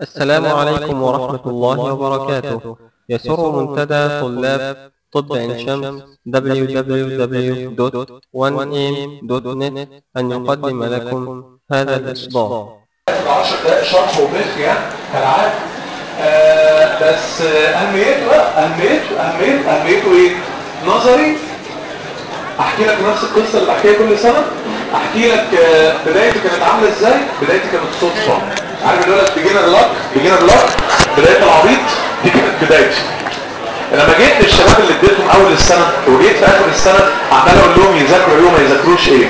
السلام عليكم ورحمة الله وبركاته يسر منتدى طلاب طب عين شمس www.1am.net أن يقدم لكم هذا الإصدار 10 دقائق شرح وبخ يعني كالعاده آه بس آه، اهميته بقى اهميته اهميته اهميته ايه نظري احكي لك نفس القصه اللي بحكيها كل سنه احكي لك آه، بدايته كانت عامله ازاي بدايتي كانت صدفه عارف اللي يقول لك بيجينر لك بيجينر لك بدايه العبيط دي كانت بدايتي لما جيت للشباب اللي اديتهم اول السنه وجيت في اخر السنه عمال اقول لهم يذاكروا ايه وما يذاكروش ايه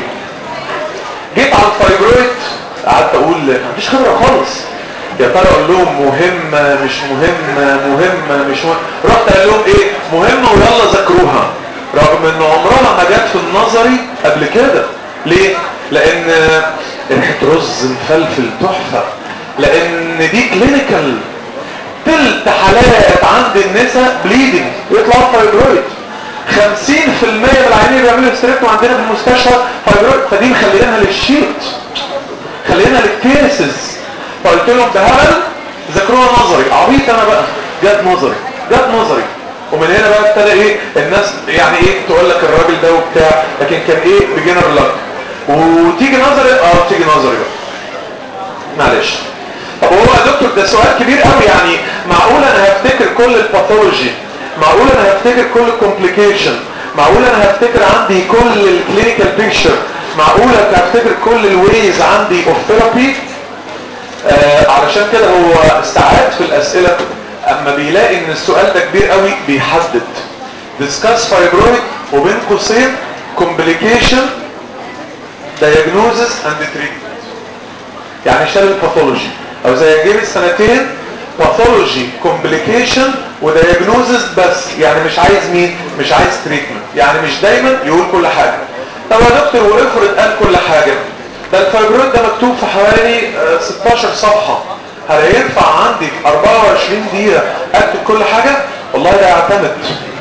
جيت على الفايبرويد قعدت اقول مفيش خبره خالص يا ترى اقول لهم مهم مش مهم مهم مش مهم رحت قال لهم ايه مهم ويلا ذاكروها رغم ان عمرها ما جت في النظري قبل كده ليه لان ريحه رز مفلفل تحفه لان دي كلينيكال تلت حالات عند النساء بليدنج يطلعوا فايبرويد 50% من العيانين بيعملوا استريبتوم عندنا في المستشفى فايبرويد فدي مخلينها للشيت خلينا للكيسز فقلت لهم ده هبل ذاكروها نظري عبيط انا بقى جت نظري جت نظري ومن هنا بقى ابتدى ايه الناس يعني ايه تقول لك الراجل ده وبتاع لكن كان ايه بيجنر لك وتيجي نظري اه تيجي نظري بقى معلش طب هو يا دكتور ده سؤال كبير قوي يعني معقول انا هفتكر كل الباثولوجي معقول انا هفتكر كل الكومبليكيشن معقول انا هفتكر عندي كل الكلينيكال بيكتشر معقول انا هفتكر كل الويز عندي اوف ثيرابي آه علشان كده هو استعاد في الاسئله اما بيلاقي ان السؤال ده كبير قوي بيحدد discuss fibroid وبين قوسين complication diagnosis and treatment يعني شال الباثولوجي او زي جيب السنتين باثولوجي كومبليكيشن ودياجنوزس بس يعني مش عايز مين مش عايز تريتمنت يعني مش دايما يقول كل حاجه طب يا دكتور وافرض قال كل حاجه ده الفايبرويد ده مكتوب في حوالي آه، 16 صفحه هل ينفع عندي في 24 دقيقه اكتب كل حاجه والله ده يعتمد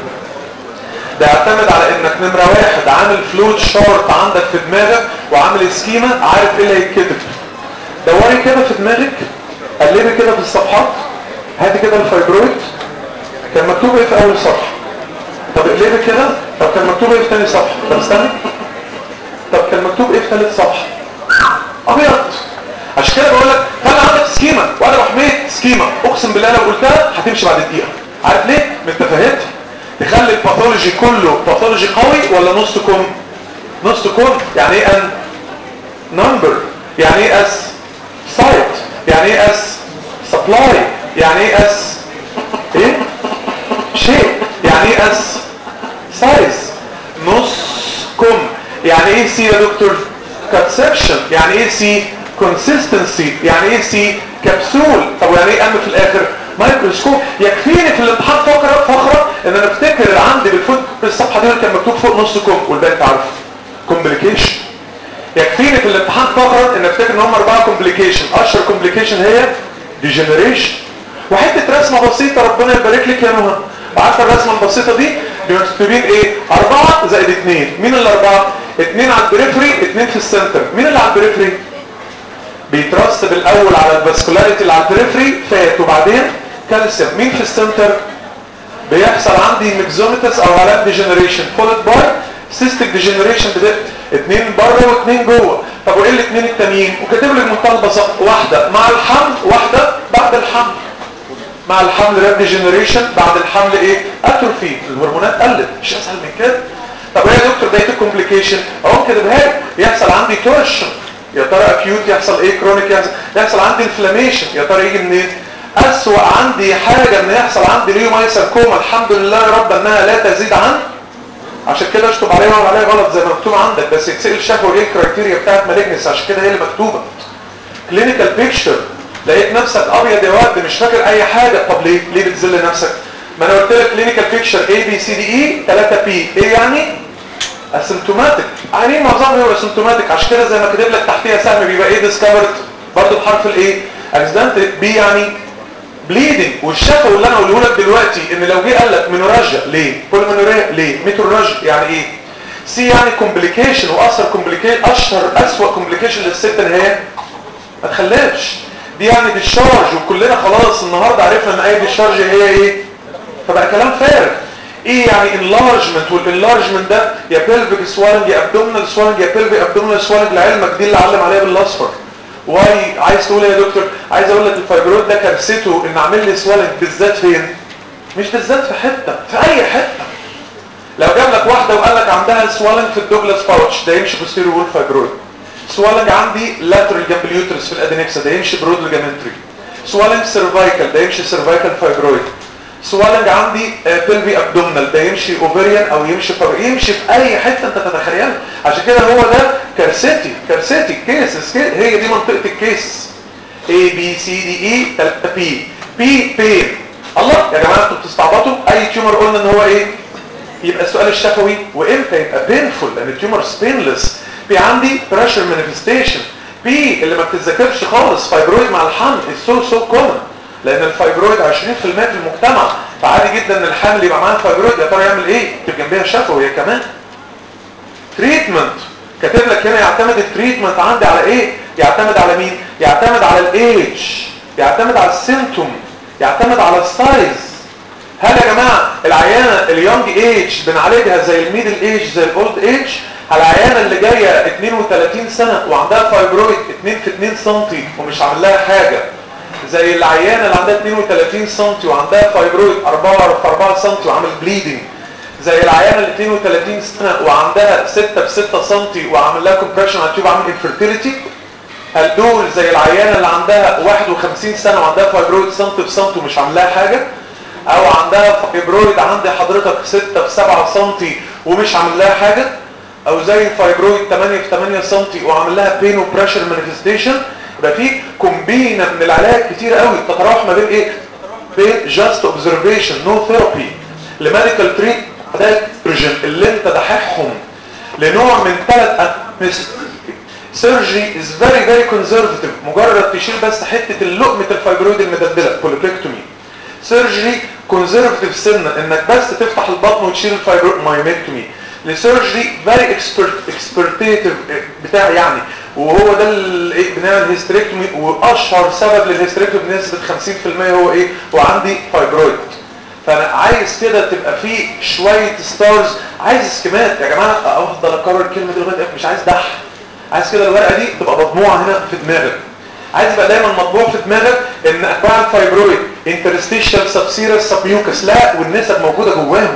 ده يعتمد على انك نمره واحد عامل فلوت شارت عندك في دماغك وعامل سكيما عارف ايه اللي هيتكتب دوري كده في دماغك قلبي كده في الصفحات هاتي كده الفايبرويد كان مكتوب ايه في اول صفحه طب اقلبي كده طب كان مكتوب ايه في تاني صفحه طب استني طب كان مكتوب ايه في ثالث صفحه ابيض عشان كده بقول لك خلي عندك سكيما وانا رحميت سكيما اقسم بالله لو قلتها هتمشي بعد دقيقه عارف ليه من تفاهتها تخلي الباثولوجي كله باثولوجي قوي ولا نص كم نص كم يعني ايه ان نمبر يعني ايه اس سايت يعني ايه اس سبلاي يعني ايه اس ايه شيء يعني ايه اس سايز نص كم يعني ايه سي يا دكتور كونسبشن يعني ايه سي كونسيستنسي يعني ايه سي كبسول طب يعني ايه ام في الاخر مايكروسكوب يكفيني في الامتحان فقره فقره ان انا افتكر عندي بالفوت الصفحه دي اللي كان مكتوب فوق نص كم والباقي انت عارف كومبليكيشن يكفيني في الامتحان فقط ان افتكر ان هم اربعه كومبليكيشن اشهر كومبليكيشن هي ديجنريشن وحته رسمه بسيطه ربنا يبارك لك يا نهى عارفه الرسمه البسيطه دي مكتوبين ايه اربعه زائد اثنين مين الاربعه اثنين على البريفري اثنين في السنتر مين اللي على البريفري بيترسب الاول على الفاسكولاريتي اللي على البريفري فات وبعدين كالسيوم مين في السنتر بيحصل عندي ميكزوميتس او علامه ديجنريشن فولد باي سيستيك ديجنريشن بدأت اتنين بره واتنين جوه طب وايه الاثنين التانيين وكاتب لك منتهى البساطه واحده مع الحمل واحده بعد الحمل مع الحمل راب ديجنريشن بعد الحمل ايه اتروفي الهرمونات قلت مش اسهل من كده طب ايه يا دكتور بقيه الكومبليكيشن اهو كاتبها لك يحصل عندي تورشن يا ترى اكيوت يحصل ايه كرونيك يحصل, يحصل عندي انفلاميشن يا ترى يجي منين اسوأ عندي حاجه ان يحصل عندي ليومايساركوما الحمد لله يا رب انها لا تزيد عن عشان كده اشطب عليها وعليها غلط زي ما مكتوب عندك بس يتسال شافوا ايه الكرايتيريا بتاعت مالجنس عشان كده هي اللي مكتوبه كلينيكال بيكتشر لقيت نفسك ابيض يا واد مش فاكر اي حاجه طب ليه ليه بتذل نفسك ما انا قلت لك كلينيكال بيكتشر اي بي سي دي اي 3 بي ايه يعني اسيمتوماتيك عينين معظمهم هو اسيمتوماتيك عشان كده زي ما كاتب لك تحتيها سهم بيبقى ايه ديسكفرد برضه بحرف الايه اكسيدنت بي يعني بليدنج والشفوي اللي انا هقوله لك دلوقتي ان لو جه قال لك مينوراجيا ليه بوليمينوريا ليه ميتوراجيا يعني ايه سي يعني كومبليكيشن واثر كومبليكيشن اشهر اسوأ كومبليكيشن للست ان هي ما تخلفش دي يعني ديشارج وكلنا خلاص النهارده عرفنا ان اي ديشارج هي ايه فبقى كلام فارغ ايه يعني انلارجمنت والانلارجمنت ده يا بيلفيك سوالنج يا ابدومينال سوالنج يا بيلفيك ابدومينال سوالنج لعلمك دي اللي علم عليها بالاصفر واي عايز تقول ايه يا دكتور عايز اقول لك الفايبرويد ده كارثته ان عامل لي سوالنج بالذات فين مش بالذات في حته في اي حته لو جاب لك واحده وقال لك عندها سوالنج في الدوجلاس باوتش ده يمشي بوستيريور وول فايبرويد سوالنج عندي لاترال جنب اليوترس في الادينكسا ده يمشي برود ليجامنتري سوالنج سيرفايكال ده يمشي سيرفايكال فايبرويد سوالنج عندي بلفي ابدومينال ده يمشي اوفريان او يمشي فر... يمشي في اي حته انت تتخيلها عشان كده هو ده كارثتي كارثتي كيسز هي دي منطقه الكيس A B C D E 3 P P بين الله يا جماعه انتوا بتستعبطوا اي تيومر قلنا ان هو ايه يبقى السؤال الشفوي وامتى يبقى بينفول لان التيومر سبينلس في عندي بريشر مانيفستيشن بي اللي ما بتتذكرش خالص فايبرويد مع الحمل السو سو كومن لان الفايبرويد 20% في المجتمع فعادي جدا ان الحامل يبقى معاه فايبرويد يا ترى يعمل ايه يكتب جنبيها شفوي هي كمان تريتمنت كاتب لك هنا يعتمد التريتمنت عندي على ايه يعتمد على مين يعتمد على الايج يعتمد على السيمتوم يعتمد على السايز هل يا جماعه العيانه اليونج ايج بنعالجها زي الميدل ايج زي الاولد ايج العيانه اللي جايه 32 سنه وعندها فايبرويد 2 في 2 سم ومش عامل لها حاجه زي العيانه اللي عندها 32 سم وعندها فايبرويد 4 في 4 سم وعامل بليدنج زي العيانه اللي 32 سنه وعندها 6 في 6 سم وعامل لها كومبريشن على التيوب عامل انفيرتيليتي هل دول زي العيانه اللي عندها 51 سنه وعندها فايبرويد سم في سم ومش عامل لها حاجه او عندها فايبرويد عندي حضرتك 6 في 7 سم ومش عامل لها حاجه او زي الفايبرويد 8 في 8 سم وعامل لها بين وبريشر مانيفستيشن يبقى في كومبينه من العلاج كتير قوي تتراوح ما بين ايه بين جاست اوبزرفيشن نو ثيرابي لميديكال تريت ده اللي انت دححهم لنوع من ثلاث سيرجري از فيري فيري كونزرفتيف مجرد تشيل بس حته اللقمه الفايبرويد المدبله بوليبكتومي سيرجري كونزرفتيف سنه انك بس تفتح البطن وتشيل الفايبرويد مايمكتومي لسيرجري فيري اكسبرت اكسبرتيتيف بتاع يعني وهو ده اللي بنعمل هيستريكتومي واشهر سبب للهيستريكتومي بنسبه 50% هو ايه وعندي فايبرويد فانا عايز كده تبقى في شويه ستارز عايز سكيمات يا جماعه افضل اكرر الكلمه دي لغايه مش عايز دح عايز كده الورقه دي تبقى مطبوعه هنا في دماغك عايز يبقى دايما مطبوع في دماغك ان انواع الفايبرويد انترستيشال سبسيرس سبيوكس لا والنسب موجوده جواهم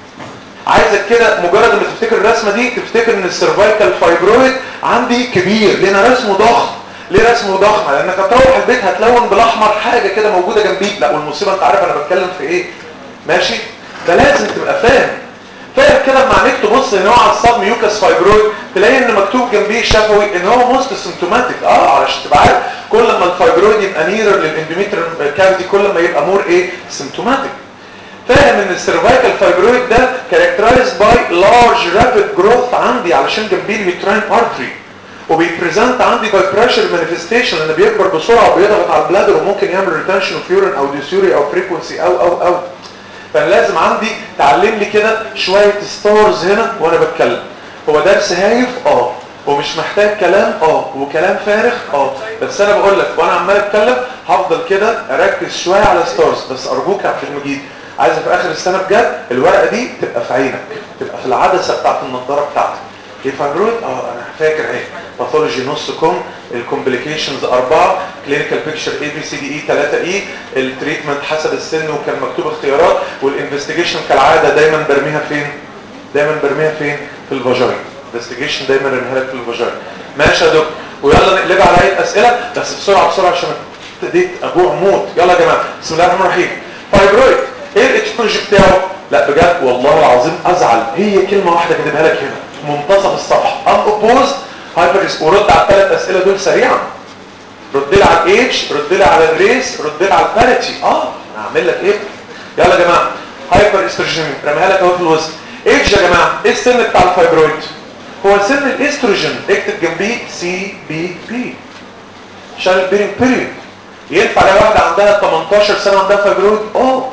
عايزك كده مجرد ما تفتكر الرسمه دي تفتكر ان السيرفايكال فايبرويد عندي كبير لان رسمه ضخم ليه رسمه ضخم لانك هتروح البيت هتلون بالاحمر حاجه كده موجوده جنبيك لا والمصيبه انت عارف انا بتكلم في ايه ماشي ده لازم تبقى فاهم فاهم كده لما عينيك تبص ان هو على الصاب ميوكاس فايبرويد تلاقي ان مكتوب جنبيه شفوي ان هو موست سيمتوماتيك اه علشان تبقى عارف كل ما الفايبرويد يبقى نيرر للاندوميتريال كافيتي كل ما يبقى مور ايه سيمتوماتيك فاهم ان السيرفايكال فايبرويد ده كاركترايز باي لارج رابيد جروث عندي علشان جنبيه اليوتراين ارتري وبيبريزنت عندي باي بريشر مانيفستيشن ان بيكبر بسرعه وبيضغط على البلادر وممكن يعمل ريتنشن اوف يورين او ديسيوري او فريكونسي او او او فانا لازم عندي تعلم لي كده شويه ستارز هنا وانا بتكلم هو درس هايف اه ومش محتاج كلام اه وكلام فارغ اه بس انا بقول لك وانا عمال اتكلم هفضل كده اركز شويه على ستارز بس ارجوك يا عبد المجيد عايز في اخر السنه بجد الورقه دي تبقى في عينك تبقى في العدسه بتاعت النضاره بتاعتك الفايبرويد اه انا فاكر اهي باثولوجي نص كوم الكومبليكيشنز أربعة كلينيكال بيكتشر اي بي سي دي اي 3 اي التريتمنت حسب السن وكان مكتوب اختيارات والانفستيجيشن كالعاده دايما برميها فين دايما برميها فين في الفاجاين انفستيجيشن دايما رميها لك في الفاجاين ماشي يا دكتور ويلا نقلب على اي اسئله بس بسرعه بسرعه عشان ابتديت ابوع موت يلا يا جماعه بسم الله الرحمن الرحيم فايبرويد ايه الاكسبوجي بتاعه لا بجد والله العظيم ازعل هي كلمه واحده كاتبها لك هنا منتصف الصفحه ان اوبوزد هايبر ورد على الثلاث اسئله دول سريعا رد لي على الايدج رد لي على الريس رد لي على الباريتي اه انا هعمل لك ايه يلا يا جماعه هايبر استروجين رميها لك اهو في الوسط ايدج يا جماعه ايه السن بتاع الفايبرويد هو سن الاستروجين اكتب جنبيه سي بي بي عشان البيريود بيريود ينفع لو واحده عندها 18 سنه عندها فايبرويد اه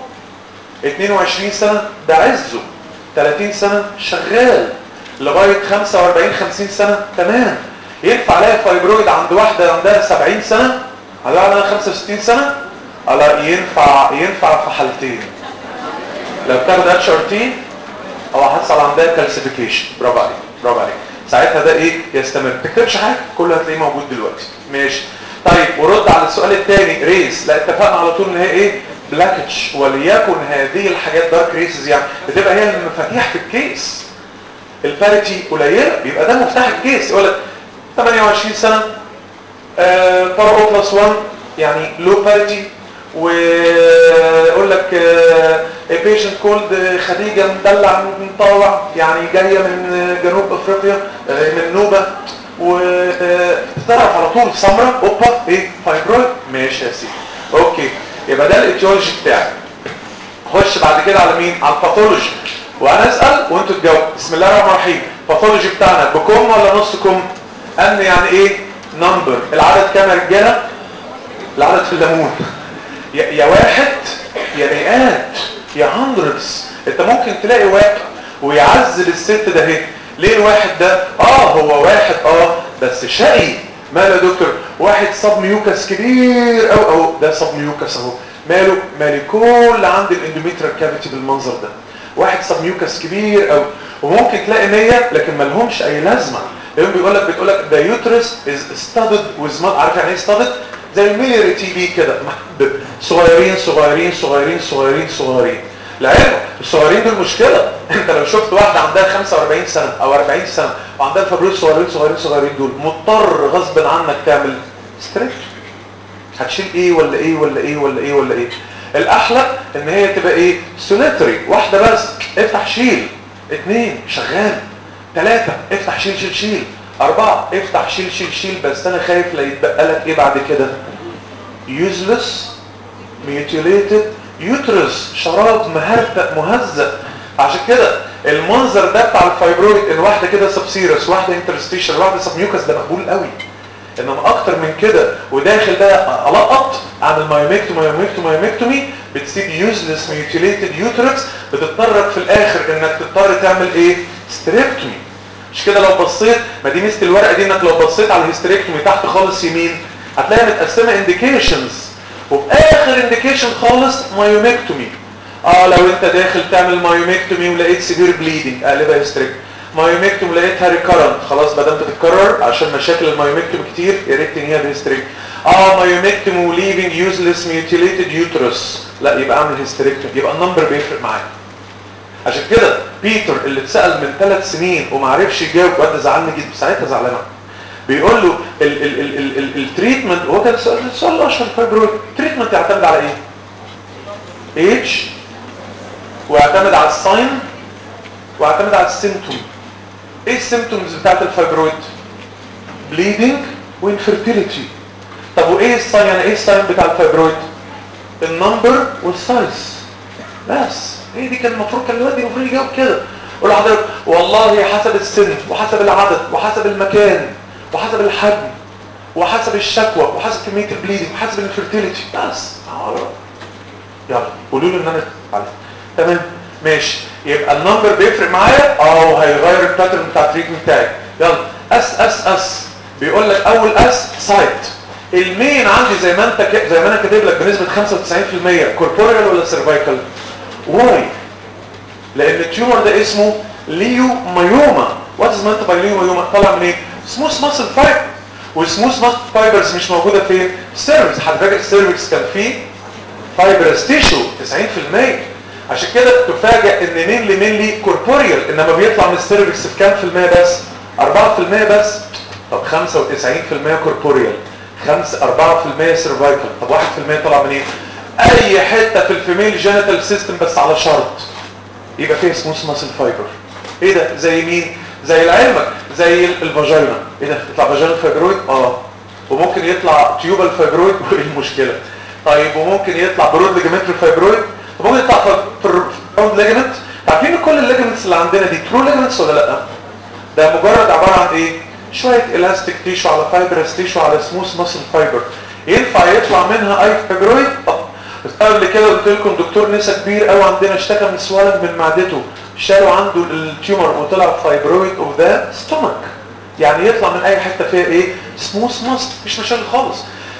22 سنه ده عزه 30 سنه شغال لغاية 45 50 سنة تمام ينفع الاقي فايبرويد عند واحدة عندها 70 سنة هتقول على 65 سنه لا ينفع ينفع في حالتين لو بتاخد اتش ار تي او حصل عندها كالسيفيكيشن برافو عليك برافو عليك ساعتها ده ايه يستمر ما تكتبش حاجه كله هتلاقيه موجود دلوقتي ماشي طيب ورد على السؤال الثاني ريس لا اتفقنا على طول ان هي ايه بلاكتش وليكن هذه الحاجات دارك ريسز يعني بتبقى هي المفاتيح في الكيس الباريتي قليله بيبقى ده مفتاح الكيس يقول لك 28 سنه بار او بلس 1 يعني لو باريتي ويقول لك بيشنت كولد خديجه مدلع مطاوع يعني جايه من جنوب افريقيا من نوبه وتعرف على طول سمراء اوبا ايه فايبرويد ماشي يا سيدي اوكي يبقى ده الايتيولوجي بتاعي خش بعد كده على مين على الباثولوجي وانا اسال وانتوا تجاوبوا بسم الله الرحمن الرحيم الباثولوجي بتاعنا بكم ولا نص كم ان يعني ايه نمبر العدد كام يا رجاله العدد في الليمون يا, يا واحد يا مئات يا هندردز انت ممكن تلاقي واحد ويعزل الست ده اهي ليه الواحد ده اه هو واحد اه بس شقي ماله يا دكتور واحد صاب ميوكس كبير او او ده صاب ميوكس اهو ماله مالي كل عند الاندوميترال كافيتي بالمنظر ده واحد صاب ميوكس كبير او وممكن تلاقي 100 لكن ما لهمش اي لازمه يوم بيقول لك بتقول لك ده يوترس از ستادد ويز عارف يعني ايه ستادد زي الميلياري تي بي كده صغيرين صغيرين صغيرين صغيرين صغيرين العلم الصغيرين دول مشكلة انت لو شفت واحدة عندها 45 سنة او 40 سنة وعندها الفبريل صغيرين صغيرين صغيرين دول مضطر غصب عنك تعمل ستريك هتشيل ايه ولا ايه ولا ايه ولا ايه ولا ايه الاحلى ان هي تبقى ايه سوليتري واحدة بس افتح شيل اتنين شغال ثلاثة افتح شيل شيل شيل اربعة افتح شيل شيل شيل بس انا خايف لا يتبقى لك ايه بعد كده useless mutilated يوترس شراب مهرتق مهزأ عشان كده المنظر ده بتاع الفايبرويد ان واحده كده سبسيرس واحده انترستيشن واحده سبميوكس ده مقبول قوي انما اكتر من كده وداخل ده القط عن المايوميكتومي مايوميكتومي مايوميكتومي بتسيب يوزلس ميوتيليتد يوترس بتضطرك في الاخر انك تضطر تعمل ايه ستريبتومي مش كده لو بصيت ما دي ميزه الورقه دي انك لو بصيت على الهيستريكتومي تحت خالص يمين هتلاقيها متقسمه انديكيشنز وفي اخر انديكيشن خالص مايوميكتومي اه لو انت داخل تعمل مايوميكتومي ولقيت سيفير بليدنج اقلبها هيستريك مايوميكتومي لقيتها ريكارنت خلاص ما دام بتتكرر عشان مشاكل المايوميكتومي كتير يا ريت تنهيها بهيستريك اه مايوميكتومي وليفنج يوزلس ميوتيليتد يوترس لا يبقى اعمل هيستريكتومي يبقى النمبر بيفرق معاك عشان كده بيتر اللي اتسال من ثلاث سنين وما عرفش يجاوب وقت زعلني جدا ساعتها زعلان بيقول له التريتمنت هو كان السؤال السؤال الاشهر فايبرويد التريتمنت يعتمد على ايه ايج ويعتمد على الساين ويعتمد على السيمتوم ايه السيمتومز بتاعت الفايبرويد بليدنج وانفيرتيليتي طب وايه الساين يعني ايه الساين بتاع الفايبرويد النمبر والسايز بس هي دي كان المفروض كان الواد المفروض يجاوب كده قول لحضرتك والله حسب السن وحسب العدد وحسب المكان وحسب الحجم وحسب الشكوى وحسب كميه البليدنج وحسب الفيرتيليتي بس يلا قولوا له ان انا عليك تمام ماشي يبقى النمبر بيفرق معايا اه وهيغير الباترن بتاع التريتمنت بتاعي يلا اس اس اس بيقول لك اول اس سايت المين عندي زي ما انت ك... زي ما انا كاتب لك بنسبه 95% كوربوريال ولا سيرفايكال واي لان التيومر ده اسمه ليو مايوما وات از مانت باي ليو مايوما طالع من ايه سموث ماسل فايبر والسموث ماسل فايبرز مش موجوده فين السيرفكس حضرتك فاكر السيرفكس كان فيه فايبرز تيشو 90% عشان كده تفاجئ ان مينلي مينلي كوربوريال انما بيطلع من السيرفكس في كام في المية بس 4% بس طب 95% كوربوريال 5 4% سيرفايكال طب 1% طلع منين اي حته في الفيميل جينيتال سيستم بس على شرط يبقى فيها سموث ماسل فايبر ايه ده زي مين زي العلمك زي الفاجينا ايه ده يطلع فاجينا فايبرويد اه وممكن يطلع تيوبال فايبرويد وايه المشكله طيب وممكن يطلع برود ليجامنتري فايبرويد وممكن يطلع براود ليجامنت عارفين كل الليجامنتس اللي عندنا دي ترو ليجامنتس ولا لا ده مجرد عباره عن ايه شويه الاستيك تيشو على فايبرس تيشو على سموث ماسل فايبر ينفع يطلع منها اي فايبرويد قبل كده قلت لكم دكتور نسا كبير قوي عندنا اشتكى من سوالف من معدته شالوا عنده التيومر وطلع فايبرويد اوف ذا ستومك يعني يطلع من اي حته فيها ايه سموث ماست مفيش مشاكل خالص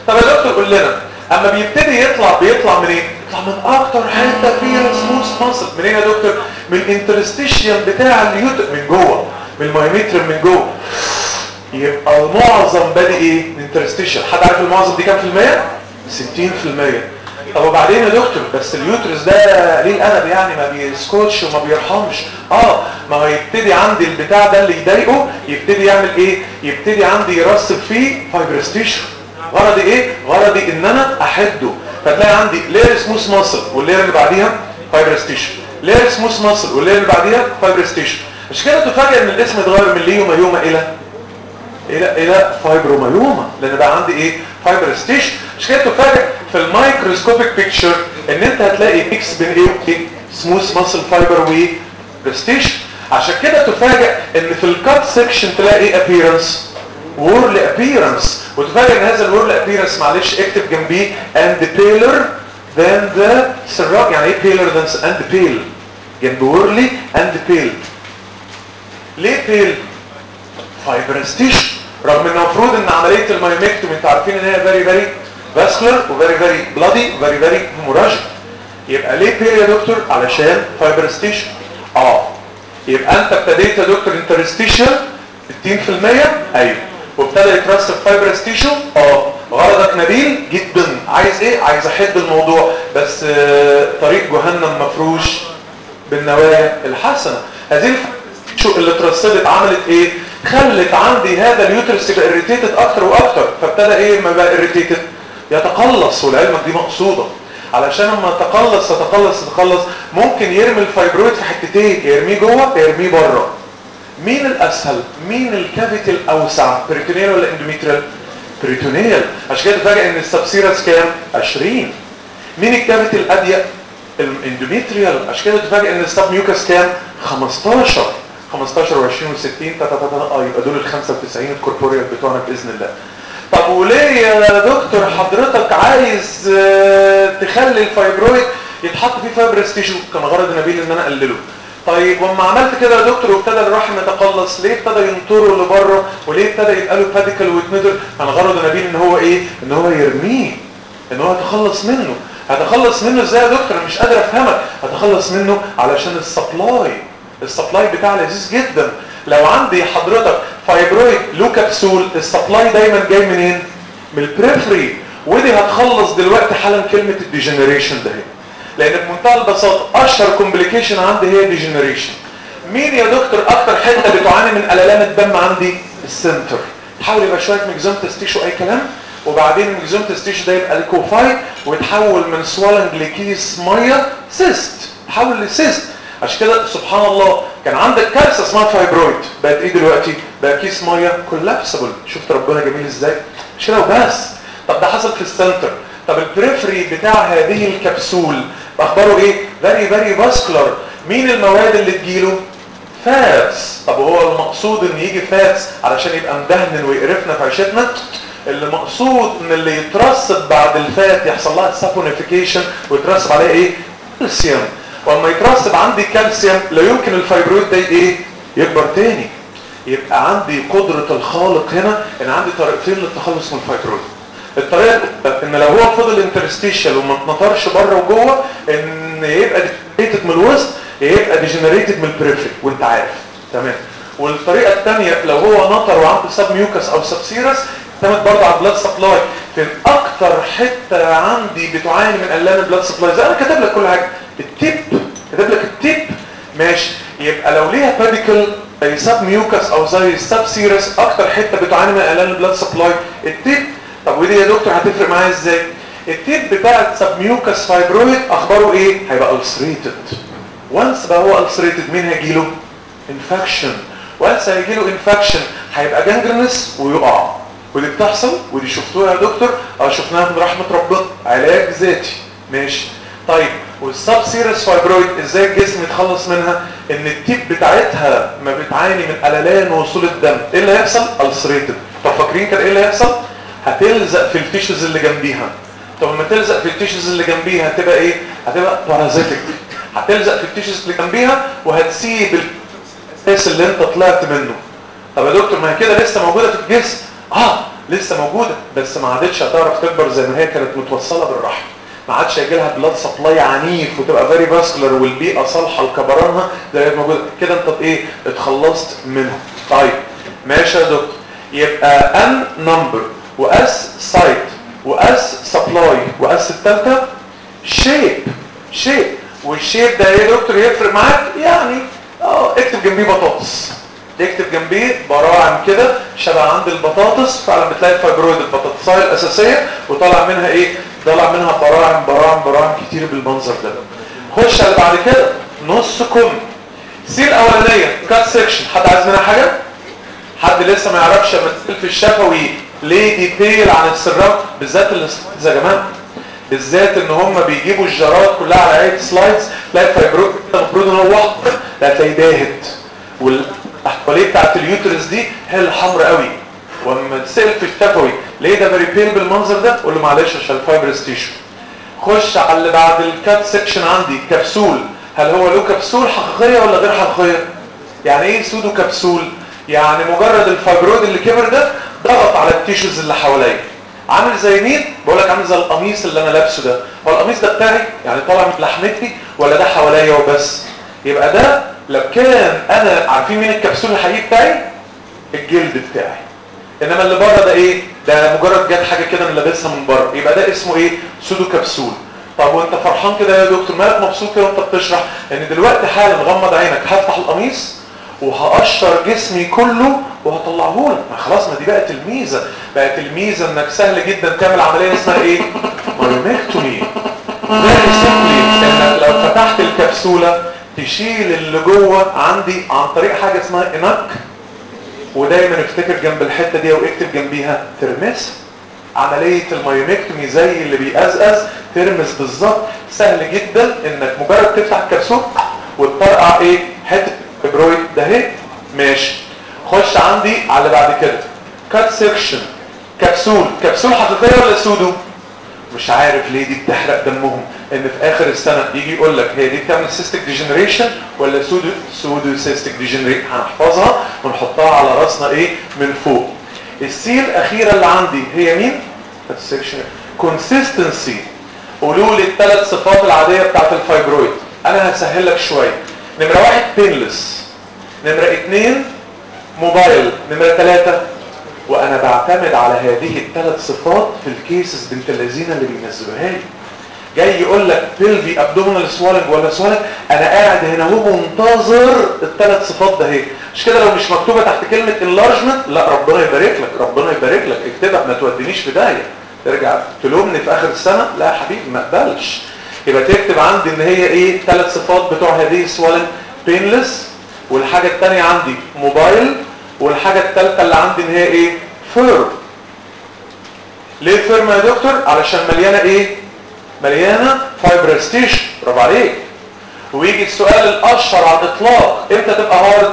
طب يا دكتور قول لنا اما بيبتدي يطلع بيطلع منين يطلع من اكتر حته فيها سموث ماسل منين يا دكتور من الانترستيشيال بتاع اليوت من جوه من المايوميتر من جوه يبقى المعظم بادئ ايه انترستيشن حد عارف المعظم دي كام في المية 60 في المية طب وبعدين يا دكتور بس اليوترس ده ليه الادب يعني ما بيسكتش وما بيرحمش اه ما هو يبتدي عندي البتاع ده اللي يضايقه يبتدي يعمل ايه يبتدي عندي يرسب فيه فايبرستيشن غرضي ايه غرضي ان انا احده فتلاقي عندي لير سموث ماسل واللير اللي بعديها فايبرستيشن لير سموث ماسل واللير اللي بعديها فايبرستيشن مش كده تفاجئ ان الاسم اتغير من ليوميوما الى الى الى فايبروميوما لان بقى عندي ايه فايبرستيشن مش كده تفاجئ في الميكروسكوبيك بيكتشر ان انت هتلاقي ميكس بين ايه وايه سموث ماسل فايبر وبرستيشن عشان كده تفاجئ ان في الكات سيكشن تلاقي ايه ابييرنس وورل ابييرنس وتفاجئ ان هذا الورل ابييرنس معلش اكتب جنبيه اند بيلر than the سراج يعني ايه بيلر than اند بيل جنب وورلي اند بيل ليه بيل فايبرستيشن رغم ان المفروض ان عمليه المايوميكتومي انتوا عارفين ان هي فيري فيري فاسكولار وفيري فيري بلادي وفيري فيري هيموراجيك يبقى ليه بيل يا دكتور علشان فايبرستيشن اه يبقى انت ابتديت يا دكتور انترستيشن 60% ايوه وابتدى يترسب فايبرستيشن اه غرضك نبيل جدا عايز ايه عايز احد الموضوع بس آه طريق جهنم مفروش بالنوايا الحسنه هذه شو اللي اترسبت عملت ايه خلت عندي هذا اليوترس يبقى اريتيتد اكتر واكتر فابتدى ايه ما بقى اريتيتد يتقلص ولعلمك دي مقصوده علشان اما يتقلص يتقلص يتقلص ممكن يرمي الفايبرويد في حتتين يرميه جوه يرميه بره مين الاسهل مين الكافيتي الاوسع بريتونيال ولا اندوميتريال بريتونيال عشان كده تفاجئ ان السبسيرس كام 20 مين الكافيتي الاضيق الاندوميتريال عشان كده تفاجئ ان السب ميوكس كام 15 15 و20 و60 اه يبقى دول ال 95 الكوربوريال بتوعنا باذن الله طب وليه يا دكتور حضرتك عايز تخلي الفايبرويد يتحط فيه فايبرس تيشو كان غرض نبيل ان انا اقلله طيب وما عملت كده يا دكتور وابتدى الرحم يتقلص ليه ابتدى ينطره لبره وليه ابتدى يبقى له باديكال ويتندر كان غرض نبيل ان هو ايه ان هو يرميه ان هو يتخلص منه هتخلص منه ازاي يا دكتور انا مش قادر افهمك هتخلص منه علشان السبلاي السبلاي بتاعه لذيذ جدا لو عندي حضرتك فايبرويد له كبسول السبلاي دايما جاي منين من البريفري ودي هتخلص دلوقتي حالا كلمه الديجنريشن ده لان بمنتهى البساطه اشهر كومبليكيشن عندي هي ديجنريشن مين يا دكتور اكتر حته بتعاني من الالام الدم عندي السنتر تحاول يبقى شويه ميكزومتس تيشو اي كلام وبعدين الميكزومتس تيشو ده يبقى ليكوفاي ويتحول من سوالنج لكيس ميه سيست تحول لسيست عشان كده سبحان الله كان عندك كارثه اسمها فايبرويد بقت ايه دلوقتي بقى كيس ميه كولابسبل شفت ربنا جميل ازاي مش كده وبس طب ده حصل في السنتر طب البريفري بتاع هذه الكبسول اخباره ايه فيري فيري فاسكولار مين المواد اللي تجيله فاتس طب هو المقصود ان يجي فاتس علشان يبقى مدهن ويقرفنا في عيشتنا اللي مقصود ان اللي يترسب بعد الفات يحصل لها سابونيفيكيشن ويترسب عليها ايه كالسيوم واما يترسب عندي كالسيوم لا يمكن الفايبرويد ده ايه يكبر تاني يبقى عندي قدرة الخالق هنا ان عندي طريقتين للتخلص من الفايبرويد الطريقة ان لو هو فضل انترستيشال وما اتنطرش بره وجوه ان يبقى ديجنريتد من الوسط يبقى ديجنريتد من البريفري وانت عارف تمام والطريقة الثانية لو هو نطر وعنده سب ميوكس او سب سيرس اعتمد برضه على البلاد سبلاي فين اكتر حتة عندي بتعاني من الام البلاد سبلاي زي انا كاتب لك كل حاجة التيب كاتب لك التيب ماشي يبقى لو ليها باديكل زي سب ميوكس او زي سب سيرس اكتر حتة بتعاني من الام البلاد سبلاي التيب طب ودي يا دكتور هتفرق معايا ازاي التيب بتاع السب ميوكس فايبرويد اخباره ايه هيبقى ulcerated وانس بقى هو ulcerated مين هيجيله انفكشن وانس هيجيله انفكشن هيبقى جانجرنس ويقع ودي بتحصل ودي شفتوها يا دكتور اه شفناها من رحمه ربنا علاج ذاتي ماشي طيب والسب سيرس فايبرويد ازاي الجسم يتخلص منها ان التيب بتاعتها ما بتعاني من قللان ووصول الدم ايه اللي هيحصل ulcerated طب فاكرين كده ايه اللي هيحصل هتلزق في التيشوز اللي جنبيها طب لما تلزق في التيشوز اللي جنبيها هتبقى ايه هتبقى بارازيتك هتلزق في التيشوز اللي جنبيها وهتسيب الاساس اللي انت طلعت منه طب يا دكتور ما هي كده لسه موجوده في الجسم اه لسه موجوده بس ما عادتش هتعرف تكبر زي ما هي كانت متوصله بالرحم ما عادش هيجي لها بلاد سبلاي عنيف وتبقى فيري فاسكولار والبيئه صالحه لكبرانها زي ما موجوده كده انت ايه اتخلصت منها طيب ماشي يا دكتور يبقى ان نمبر واس سايت واس سبلاي واس الثالثه شيب شيب والشيب ده ايه يا دكتور يفرق معاك يعني اه اكتب جنبيه بطاطس اكتب جنبيه براعم كده شبه عند البطاطس فعلا بتلاقي فايبرويد البطاطسايه الاساسيه وطالع منها ايه طالع منها براعم براعم براعم كتير بالمنظر ده خش على بعد كده نص كم سي الاولانيه كات سيكشن حد عايز منها حاجه حد لسه ما يعرفش مثل في الشفوي ليه دي بيل عن السراب بالذات الاستاذ يا جماعه بالذات ان هم بيجيبوا الجرات كلها على عيد سلايدز تلاقي فايبرويد المفروض ان هو واحد لا تلاقيه باهت والحواليه بتاعت اليوترس دي هي الحمراء قوي واما تسال في الشفوي ليه ده فيري بيل بالمنظر ده قول له معلش عشان الفايبرس تيشو خش على اللي بعد الكات سيكشن عندي كبسول هل هو له كبسول حقيقيه ولا غير حقيقيه يعني ايه سودو كبسول يعني مجرد الفايبرويد اللي كبر ده ضغط على التيشوز اللي حواليا عامل زي مين بقول لك عامل زي القميص اللي انا لابسه ده هو القميص ده بتاعي يعني طالع من لحمتي ولا ده حواليا وبس يبقى ده لو كان انا عارفين مين الكبسول الحقيقي بتاعي الجلد بتاعي انما اللي بره ده ايه ده مجرد جت حاجه كده انا لابسها من بره يبقى ده اسمه ايه سودو كبسول طب وانت فرحان كده يا دكتور مالك مبسوط كده وانت بتشرح ان دلوقتي حالا غمض عينك هفتح القميص وهقشر جسمي كله وهطلعه لك ما خلاص ما دي بقت الميزه بقت الميزه انك سهل جدا تعمل عمليه اسمها ايه مايوميكتومي فيري سيمبلي انك لو فتحت الكبسوله تشيل اللي جوه عندي عن طريق حاجه اسمها انك ودايما افتكر جنب الحته دي واكتب جنبيها ترمس عمليه المايوميكتومي زي اللي بيقزقز ترمس بالظبط سهل جدا انك مجرد تفتح الكبسول وتطرقع ايه حته فبرويد ده اهي ماشي خش عندي على اللي بعد كده كات سيكشن كبسول كبسول حقيقيه ولا سودو مش عارف ليه دي بتحرق دمهم ان في اخر السنه يجي يقول لك هي دي بتعمل سيستيك ديجنريشن ولا سودو سودو سيستيك ديجنريشن هنحفظها ونحطها على راسنا ايه من فوق السي الاخيره اللي عندي هي مين السكشن كونسيستنسي قولوا لي الثلاث صفات العاديه بتاعت الفايبرويد انا هسهل لك شويه نمره واحد بينلس نمره اثنين موبايل نمره ثلاثه وانا بعتمد على هذه الثلاث صفات في الكيسز بنت اللذينه اللي بينزلوها لي جاي يقول لك بيلفي ابدومينال سوالنج ولا سوالنج انا قاعد هنا هو منتظر الثلاث صفات ده اهي مش كده لو مش مكتوبه تحت كلمه انلارجمنت لا ربنا يبارك لك ربنا يبارك لك اكتبها ما تودينيش في داهيه ترجع تلومني في اخر السنه لا يا حبيبي ما اقبلش يبقى تكتب عندي ان هي ايه ثلاث صفات بتوع هذه السوالنج بينلس والحاجه الثانيه عندي موبايل والحاجه الثالثه اللي عندي ان هي ايه فيرم ليه فيرم يا دكتور علشان مليانه ايه مليانه فايبرستيشن برافو عليك ويجي السؤال الاشهر على الاطلاق امتى تبقى هارد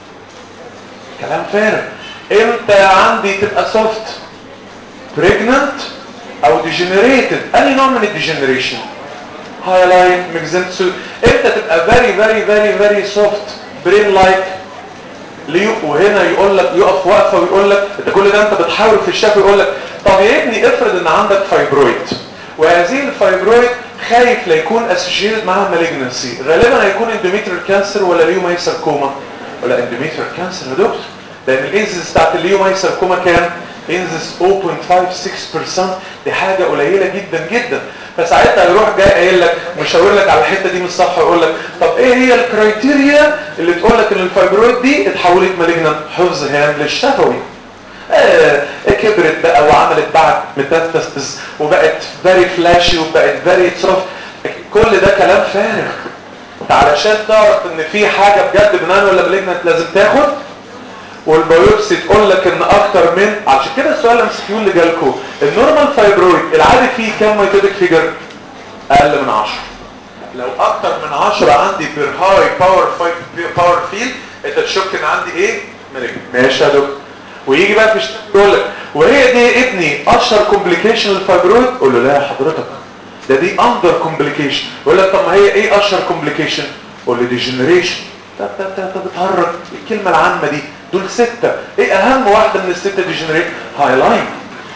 كلام فارغ امتى عندي تبقى سوفت بريجننت او ديجنريتد انهي نوع من الديجنريشن هايلاين ميكزنت امتى تبقى فيري فيري فيري فيري سوفت برين لايك ليه وهنا يقول لك يقف وقفه ويقول لك انت كل ده انت بتحاول في الشفا يقول لك طب يا ابني افرض ان عندك فايبرويد وهذه الفايبرويد خايف لا يكون اسوشيتد معاها مالجنسي غالبا هيكون اندوميتريال كانسر ولا ليومايساركوما ولا اندوميتريال كانسر يا دكتور لان الانزيس بتاعت الليومايساركوما كام انزيس 0.56% دي حاجه قليله جدا جدا فساعتها يروح جاي قايل لك مشاور لك على الحته دي من الصفحه يقول لك طب ايه هي الكرايتيريا اللي تقول لك ان الفايبرويد دي اتحولت مالجنت حفظ هام للشفوي آه كبرت بقى وعملت بعد ميتاستاسيس وبقت فيري فلاشي وبقت فيري سوفت كل ده كلام فارغ علشان تعرف ان في حاجه بجد بنان ولا مالجنت لازم تاخد والبيوبسي تقول لك ان اكتر من عشان كده السؤال الامسكيو اللي جالكم النورمال فايبرويد العادي فيه كام ميتودك فيجر اقل من 10 لو اكتر من 10 عندي بير هاي باور باور فيلد انت تشك ان عندي ايه مالجنت ماشي يا دكتور ويجي بقى في يقول لك وهي دي يا ابني اشهر كومبليكيشن الفايبرويد قول له لا يا حضرتك ده دي اندر كومبليكيشن يقول لك طب ما هي ايه اشهر كومبليكيشن قول له ديجنريشن طب طب طب بتهرج الكلمه العامه دي دول ستة ايه اهم واحدة من الستة ديجنريت هاي لاين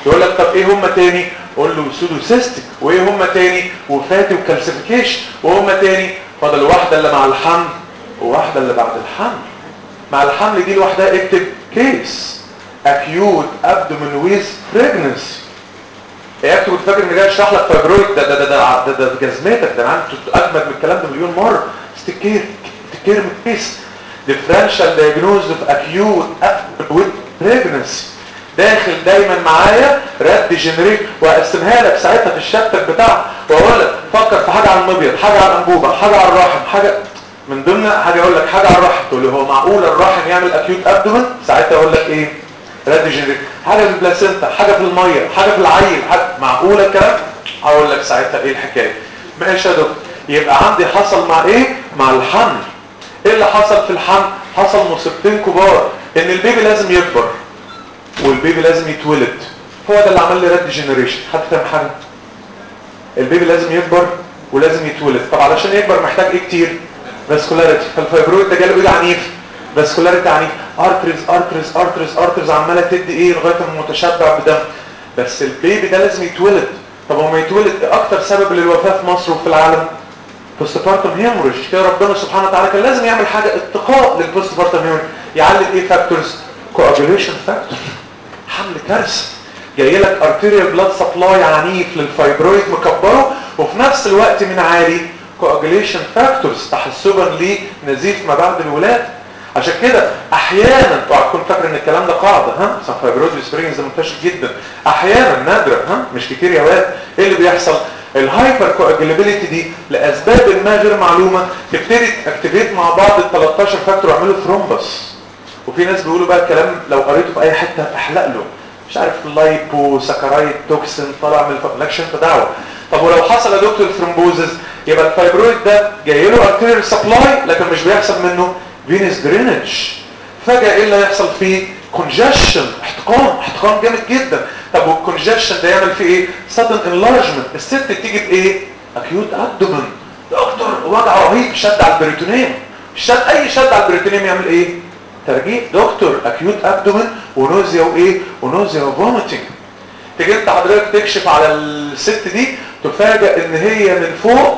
يقول لك طب ايه هم تاني قول له سودو سيستيك وايه هم تاني وفاتي وكالسيفيكيشن وهم تاني فاضل واحده اللي مع الحمل وواحده اللي بعد الحمل مع الحمل دي لوحدها اكتب كيس acute abdomen with pregnancy ايه كنت فاكر ان جاي اشرح لك فايبرويد ده ده ده ده, ده, ده جزمتك ده انا عندي اجمد من الكلام ده مليون مره تفتكر تفتكر من كيس differential diagnosis of acute abdomen with pregnancy داخل دايما معايا رد جنريت واقسمها لك ساعتها في الشابتر بتاعها واقول لك فكر في حاجه على المبيض حاجه على الانبوبه حاجه على الرحم حاجه من ضمن حاجه اقول لك حاجه على الرحم تقول لي هو معقول الرحم يعمل اكيوت ابدومن ساعتها اقول لك ايه رد جنريت حاجه في البلاسينتا حاجه في الميه حاجه في العيل حاجه معقوله الكلام هقول لك ساعتها ايه الحكايه ماشي يا دكتور يبقى عندي حصل مع ايه مع الحمل ايه اللي حصل في الحمل حصل مصيبتين كبار ان البيبي لازم يكبر والبيبي لازم يتولد هو ده اللي عمل لي رد جنريشن حد فاهم حاجه البيبي لازم يكبر ولازم يتولد طب علشان يكبر محتاج ايه كتير فاسكولاريتي فالفايبرويد ده جاله ايه عنيف فاسكولاريتي عنيف ارتريز ارتريز ارتريز ارتريز عماله تدي ايه لغايه ما متشبع بدم بس البيبي ده لازم يتولد طب هو ما يتولد ايه اكتر سبب للوفاه في مصر وفي العالم بوست بارتم هيموريج كده ربنا سبحانه وتعالى كان لازم يعمل حاجه اتقاء للبوست بارتم هيموريج يعلم ايه فاكتورز كواجوليشن فاكتور حمل كارثه جاي لك ارتيريال بلاد سبلاي عنيف للفايبرويد مكبره وفي نفس الوقت من عالي كواجوليشن فاكتورز تحسبا لنزيف ما بعد الولاده عشان كده احيانا اوعى تكون فاكر ان الكلام ده قاعده ها مثلا فايبرويد سبرينجز منتشر جدا احيانا نادرا ها مش كتير يا واد ايه اللي بيحصل الهايبر كواجولابيلتي دي لاسباب ما غير معلومه تبتدي تاكتيفيت مع بعض ال 13 فاكتور يعملوا ثرومبس وفي ناس بيقولوا بقى الكلام لو قريته في اي حته احلق له مش عارف اللايبو سكرايد توكسين طالع من مالكش انت دعوه طب ولو حصل يا دكتور ثرومبوزز يبقى الفايبرويد ده جاي له ارتيريال سبلاي لكن مش بيحصل منه فينس درينج فجاه ايه اللي هيحصل فيه كونجشن احتقان احتقان جامد جدا طب والكونجشن ده يعمل فيه ايه سادن انلارجمنت الست تيجي بايه اكيوت ابدومن دكتور وجع رهيب شد على البريتونيوم شد اي شد على البريتونيوم يعمل ايه ترجيع دكتور اكيوت ابدومن ونوزيا وايه ونوزيا وفوميتنج تيجي انت حضرتك تكشف على الست دي تفاجئ ان هي من فوق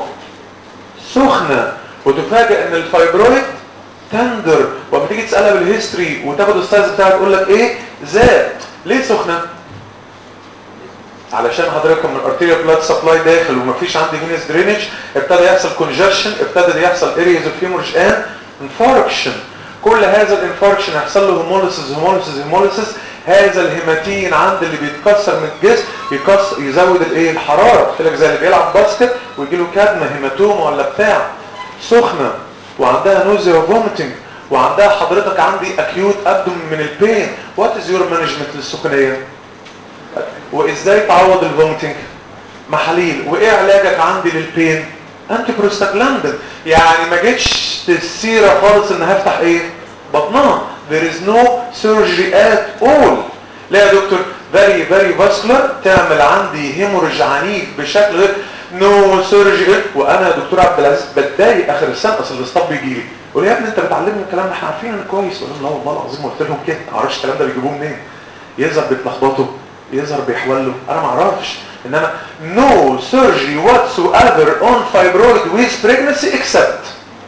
سخنه وتفاجئ ان الفايبرويد تندر وما تيجي تسالها بالهيستوري وتاخد السايز بتاعها تقول لك ايه زاد ليه سخنه علشان حضرتك من الارتيريا بلاد سبلاي داخل ومفيش عندي فينس درينج ابتدى يحصل كونجكشن ابتدى يحصل ارياز اوف هيمورج ان انفاركشن كل هذا الانفاركشن يحصل له هيموليسيس هيموليسيس هيموليسيس هذا الهيماتين عند اللي بيتكسر من الجسم يكسر يزود الايه الحراره قلت لك زي اللي بيلعب باسكت ويجي له كدمه هيماتوما ولا بتاع سخنه وعندها نوزيا وفوميتنج وعندها حضرتك عندي اكيوت ابدوم من البين وات از يور مانجمنت للسخونيه وازاي تعوض الفوميتنج محاليل وايه علاجك عندي للبين انتي بروستاجلاندين يعني ما جتش السيره خالص ان هفتح ايه بطنها there is no surgery at all لا يا دكتور very very vascular تعمل عندي هيموريج عنيف بشكل غير نو سيرجري وانا يا دكتور عبد العزيز بتضايق اخر السنه اصل الاستاف بيجي لي يقول لي يا ابني انت بتعلمني الكلام ده احنا عارفين انه كويس اقول لهم لا والله العظيم قلت لهم كده ما اعرفش الكلام ده بيجيبوه منين يظهر بيتلخبطوا يظهر بيحولوا انا ما اعرفش انما no surgery whatsoever on fibroid with pregnancy except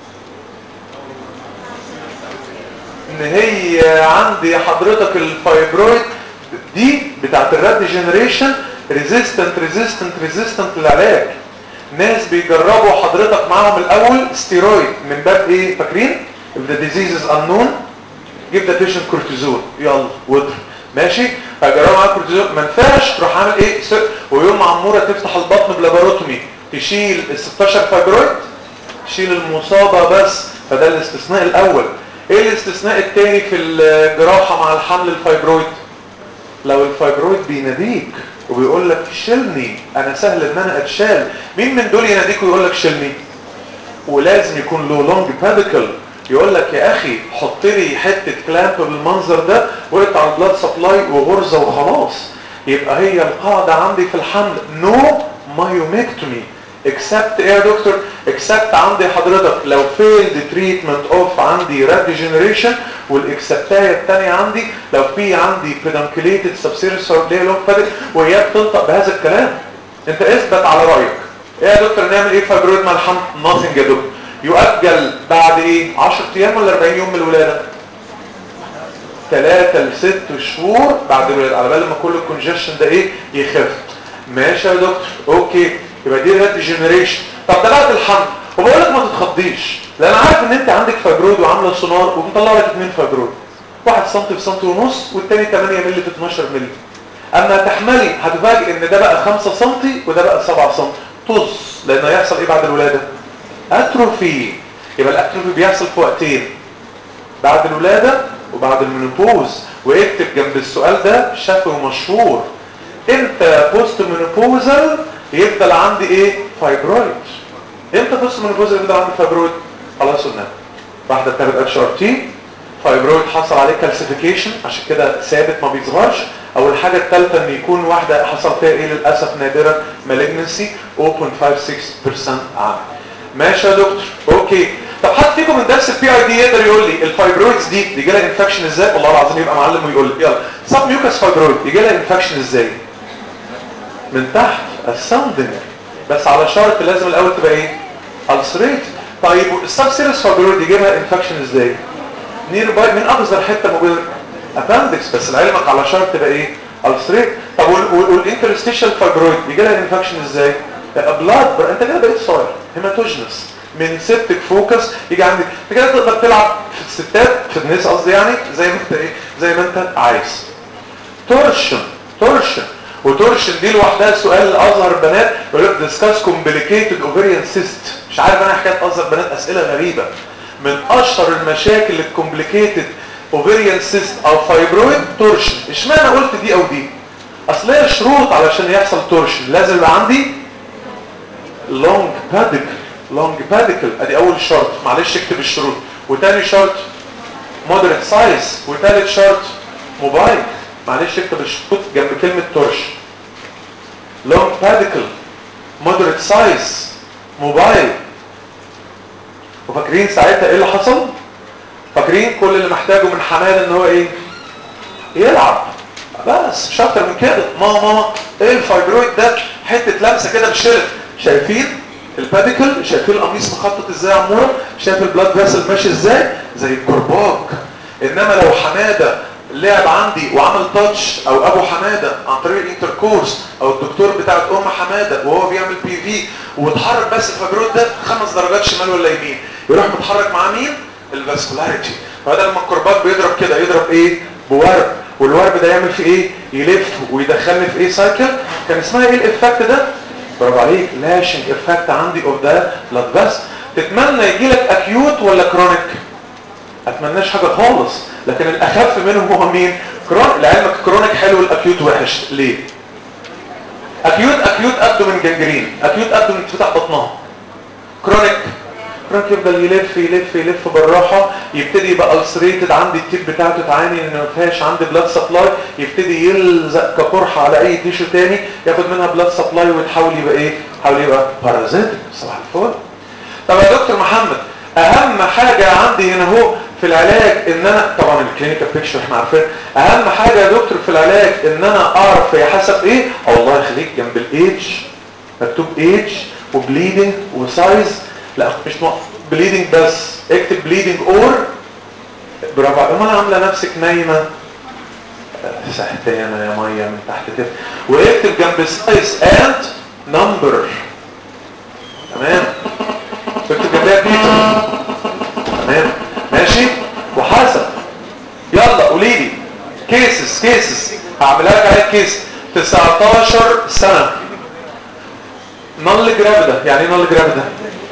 ان هي عندي حضرتك الفايبرويد دي بتاعت الرد جنريشن ريزيستنت ريزيستنت ريزيستنت للعلاج ناس بيجربوا حضرتك معاهم الاول ستيرويد من باب ايه فاكرين if the disease is unknown give the patient cortisone يلا واضرب ماشي فجربوا معاه كورتيزون ما ينفعش تروح عامل ايه ويوم عموره تفتح البطن بلاباروتومي تشيل ال 16 فايبرويد تشيل المصابه بس فده الاستثناء الاول ايه الاستثناء الثاني في الجراحه مع الحمل الفايبرويد لو الفايبرويد بيناديك وبيقول لك شيلني انا سهل ان انا اتشال مين من دول يناديك ويقول لك شيلني ولازم يكون له لونج باديكل يقول لك يا اخي حط لي حته كلامب بالمنظر ده واقطع البلاد سبلاي وغرزه وخلاص يبقى هي القاعده عندي في الحمل نو مايوميكتومي اكسبت ايه يا دكتور اكسبت عندي حضرتك لو فيلد تريتمنت اوف عندي راد جنريشن والاكسبتايه الثانيه عندي لو في عندي بيدانكليتد سبسيرس اللي هي لون فاتك وهي بتنطق بهذا الكلام انت اثبت على رايك ايه يا دكتور نعمل ايه فايبرويد مع الحمل ناثينج يا دكتور يؤجل بعد ايه 10 ايام ولا 40 يوم من الولاده ثلاثة لست شهور بعد الولادة على بال ما كل الكونجشن ده ايه يخف ماشي يا دكتور اوكي يبقى دي ريد جنريشن طب ده بعد الحمل وبقول لك ما تتخضيش لان عارف ان انت عندك فايبرويد وعامله سونار ومطلع لك اثنين فايبرويد واحد سم في سم ونص والتاني 8 مللي في 12 مللي اما تحملي هتفاجئ ان ده بقى 5 سم وده بقى 7 سم طز لان هيحصل ايه بعد الولاده اتروفي يبقى الاتروفي بيحصل في وقتين بعد الولاده وبعد المينوبوز واكتب جنب السؤال ده شفوي مشهور امتى بوست مينوبوزال يفضل عندي ايه فايبرويد امتى بوست مينوبوزال يفضل عندي فايبرويد خلاص قلنا واحده بتاخد اتش ار تي فايبرويد حصل عليه كالسيفيكيشن عشان كده ثابت ما بيظهرش او الحاجه الثالثه ان يكون واحده حصل فيها ايه للاسف نادرا مالجنسي 0.56% عام ماشي يا دكتور اوكي طب حد فيكم من درس البي اي دي يقدر يقول لي الفايبرويدز دي يجي لها انفكشن ازاي والله العظيم يبقى معلم ويقول لي يلا سب ميوكس فايبرويد يجي لها انفكشن ازاي من تحت الساوندنج بس على شرط لازم الاول تبقى ايه السريت طيب السب سيريس فايبرويد يجي لها انفكشن ازاي نير باي من اقصر حته موجوده اباندكس بس لعلمك على شرط تبقى ايه السريت طب والانترستيشال فايبرويد يجي لها انفكشن ازاي بلاد انت كده بقيت صاير هيماتوجنس من سيبتك فوكس يجي عندك انت كده تقدر تلعب في الستات في الناس قصدي يعني زي ما انت ايه زي ما انت عايز تورشن تورشن وتورشن دي لوحدها سؤال الازهر بنات يقول لك ديسكاس كومبليكيتد اوفريان سيست مش عارف انا حكايه ازهر بنات اسئله غريبه من اشهر المشاكل الكومبليكيتد اوفريان سيست او فايبرويد تورشن اشمعنى قلت دي او دي اصل هي شروط علشان يحصل تورشن لازم يبقى عندي لونج باديكل لونج باديكل ادي اول شرط معلش اكتب الشروط وتاني شرط مودريت سايز وتالت شرط موبايل معلش اكتب الشروط جنب كلمة تورش لونج باديكل مودريت سايز موبايل وفاكرين ساعتها ايه اللي حصل فاكرين كل اللي محتاجه من حماد ان هو ايه يلعب بس مش اكتر من كده ماما ماما ايه الفايبرويد ده حته لمسه كده بشلت شايفين الباديكل شايفين القميص مخطط ازاي يا عموره شايف البلاد فاسل ماشي ازاي زي الكرباج انما لو حماده لعب عندي وعمل تاتش او ابو حماده عن طريق الانتركورس او الدكتور بتاعت ام حماده وهو بيعمل بي في واتحرك بس الفايبرويد ده خمس درجات شمال ولا يمين يروح متحرك مع مين الفاسكولاريتي فهذا لما الكرباج بيضرب كده يضرب ايه بورب والورب ده يعمل في ايه يلف ويدخلني في ايه سايكل كان اسمها ايه الافكت ده برافو عليك لاشنج افكت عندي اوف ذا بلاد بس تتمنى يجي لك اكيوت ولا كرونيك اتمناش حاجه خالص لكن الاخف منهم هو مين كرونيك لعلمك كرونيك حلو الاكيوت وحش ليه اكيوت اكيوت ابدو من جنجرين اكيوت ابدو من فتح بطنها كرونيك كرونيك يفضل يلف يلف يلف بالراحه يبتدي يبقى السريتد عندي التيب بتاعته تعاني ان ما فيهاش عندي بلاد سبلاي يبتدي يلزق كقرحه على اي تيشو تاني ياخد منها بلاد سبلاي ويتحول يبقى ايه يحاول يبقى بارازيت صباح الفل طب يا دكتور محمد اهم حاجه عندي هنا اهو في العلاج ان انا طبعا الكلينيكال بيكتشر احنا عارفين اهم حاجه يا دكتور في العلاج ان انا اعرف هي حسب ايه الله يخليك جنب الايدج مكتوب ايدج وبليدنج وسايز لا مش نوع بليدنج بس اكتب بليدنج اور برافو عليك امال عامله نفسك نايمه سحتانه يا ميه من تحت كده واكتب جنب سايز اند نمبر تمام اكتب جنبها بيتر تمام ماشي وحسب يلا قولي لي كيسز كيسز هعملها لك عليك كيس 19 سنه نل جرافيدا يعني ايه نل جرافيدا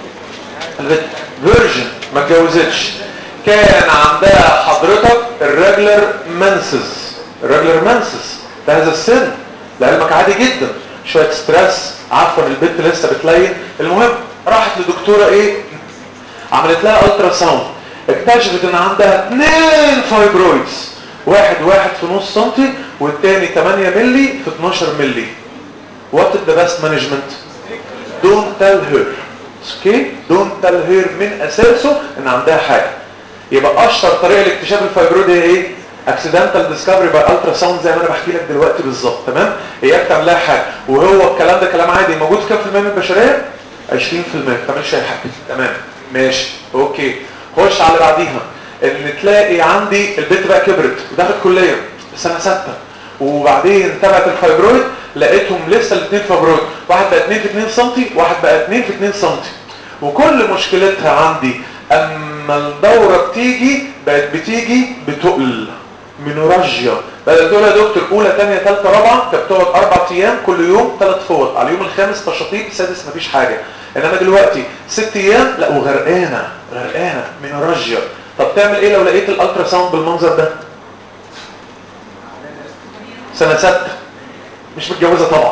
فيرجن ما اتجوزتش كان عندها حضرتك الريجلر منسز الريجلر منسز ده هذا السن لعلمك عادي جدا شويه ستريس عفوا البنت لسه بتلين المهم راحت لدكتوره ايه عملت لها الترا ساوند اكتشفت ان عندها اثنين فايبرويدز واحد واحد في نص سنتي والتاني 8 ملي في 12 ملي وات ذا بيست مانجمنت دونت تيل هير اوكي دونت تيل هير من اساسه ان عندها حاجه يبقى اشهر طريقه لاكتشاف الفايبرويد هي ايه اكسيدنتال ديسكفري باي الترا ساوند زي ما انا بحكي لك دلوقتي بالظبط تمام هي اكتر لها حاجه وهو الكلام ده كلام عادي موجود في كام في المية من البشريه 20% ما تعملش اي حاجه تمام ماشي اوكي خش على بعديها ان تلاقي عندي البنت بقى كبرت ودخلت كليه سنه سته وبعدين تبعت الفايبرويد لقيتهم لسه الاثنين فايبرويد واحد بقى 2 في 2 سم واحد بقى 2 في 2 سم وكل مشكلتها عندي اما الدوره بتيجي بقت بتيجي بتقل منورجيا بدل تقول يا دكتور اولى ثانيه ثالثه رابعه كانت بتقعد اربع ايام كل يوم ثلاث فوط على اليوم الخامس تشطيب السادس مفيش حاجه انما دلوقتي ست ايام لا وغرقانه غرقانه منورجيا طب تعمل ايه لو لقيت الالترا ساوند بالمنظر ده سنه سته مش متجوزه طبعا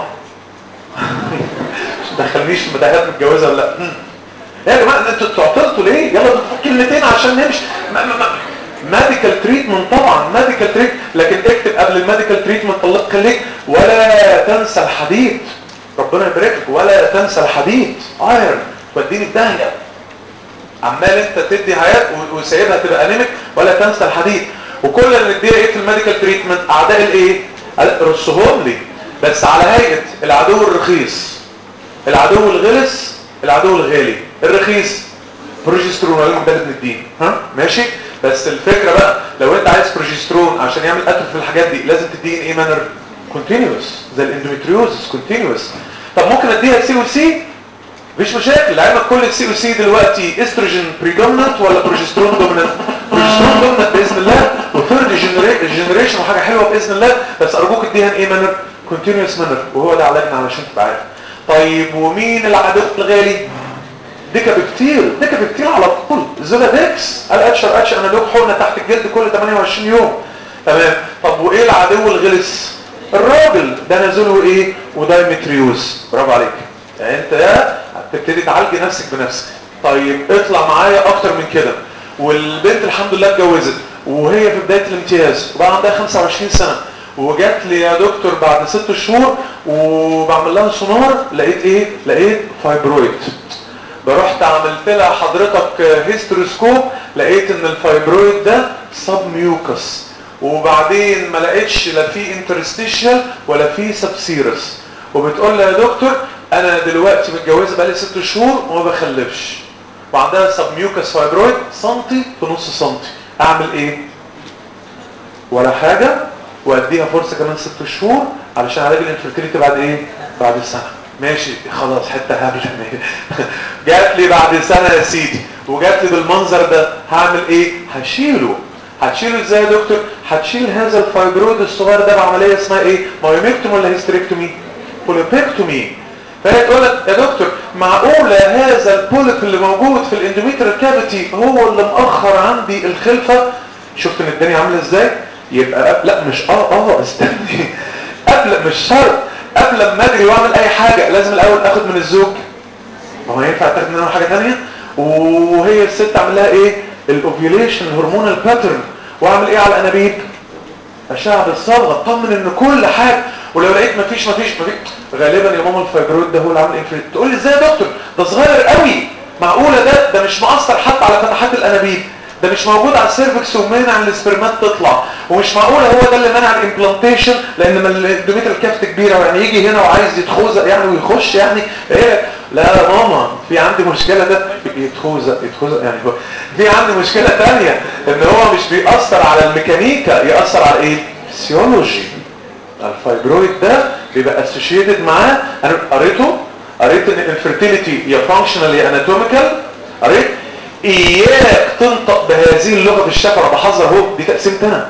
مش دخلنيش في متاهات متجوزه ولا لا يا جماعه انتوا تعطلتوا ليه يلا بتفك كلمتين عشان نمشي ميديكال تريتمنت طبعا ميديكال تريت لكن اكتب قبل الميديكال تريتمنت الله خليك ولا تنسى الحديد ربنا يبارك لك ولا تنسى الحديد ايرن توديني في داهيه عمال انت تدي حياه وسايبها تبقى انيميك ولا تنسى الحديد وكل اللي نديها ايه في الميديكال تريتمنت اعداء الايه رصهم لي بس على هيئه العدو الرخيص العدو الغلس العدو الغالي الرخيص بروجسترون ولا ده ابن الدين ها ماشي بس الفكره بقى لو انت عايز بروجسترون عشان يعمل قتل في الحاجات دي لازم تديه ايه مانر كونتينيوس زي الاندوميتريوزس كونتينيوس طب ممكن اديها سي وسي مفيش مشاكل لعلمك كل السي وسي دلوقتي استروجين بريدومينانت ولا بروجسترون دومينانت بروجسترون دومينانت باذن الله وثيرد جنريشن وحاجه حلوه باذن الله بس ارجوك اديها ايه مانر كونتينيوس مانر وهو ده علاجنا علشان تبقى عارف طيب ومين العدو الغالي ديكابكتيل ديكابكتيل على طول زولادكس الاتشر اتش انا له حقنه تحت الجلد كل 28 يوم تمام طب وايه العدو الغلس الراجل ده نزوله ايه ودايمتريوز برافو عليك يعني انت هتبتدي تعالجي نفسك بنفسك طيب اطلع معايا اكتر من كده والبنت الحمد لله اتجوزت وهي في بدايه الامتياز وبقى عندها 25 سنه وجات لي يا دكتور بعد ست شهور وبعمل لها سونار لقيت ايه لقيت فايبرويد برحت عملت لها حضرتك هيستروسكوب لقيت ان الفايبرويد ده سب ميوكس وبعدين ما لقيتش لا في انترستيشال ولا في سبسيرس وبتقول لي يا دكتور انا دلوقتي متجوزه بقالي ست شهور وما بخلفش وعندها سب ميوكس فايبرويد سنتي في نص سنتي اعمل ايه ولا حاجه واديها فرصه كمان ست شهور علشان علاج الانفيرتيليتي بعد ايه بعد سنه ماشي خلاص حته هبله جات لي بعد سنه يا سيدي وجات لي بالمنظر ده هعمل ايه هشيله هتشيله ازاي يا دكتور هتشيل هذا الفايبرويد الصغير ده بعمليه اسمها ايه مايوميكتومي ولا هيستريكتومي بوليبيكتومي فهي تقول لك يا دكتور معقوله هذا البوليب اللي موجود في الاندوميتريال كافيتي هو اللي مأخر عندي الخلفه شفت ان الدنيا عامله ازاي يبقى لا مش اه اه استني قبل مش شرط قبل ما اجري واعمل اي حاجه لازم الاول اخد من الزوج ما هو ينفع تاخد منه حاجه ثانيه وهي الست اعمل لها ايه الاوفيوليشن هرمونال باترن واعمل ايه على الانابيب اشعه بالصبغه اطمن ان كل حاجه ولو لقيت مفيش مفيش مفيش غالبا يا ماما الفايبرويد ده هو اللي عامل انفلت تقول لي ازاي يا دكتور ده صغير قوي معقوله ده ده مش مأثر حتى على فتحات الانابيب ده مش موجود على السيرفكس ومانع السبرمات تطلع ومش معقوله هو ده اللي منع الامبلانتيشن لان ما الدوميتر كافت كبيره يعني يجي هنا وعايز يتخوذ يعني ويخش يعني ايه لا يا ماما في عندي مشكله ده يتخوذ يتخوذ يعني هو في عندي مشكله ثانيه ان هو مش بيأثر على الميكانيكا يأثر على ايه فسيولوجي الفايبرويد ده بيبقى اسوشيتد معاه انا قريته قريت ان الفيرتيليتي يا فانكشنال يا اناتوميكال قريت اياك تنطق بهذه اللغه في الشفره بحذر اهو دي تقسيمه انا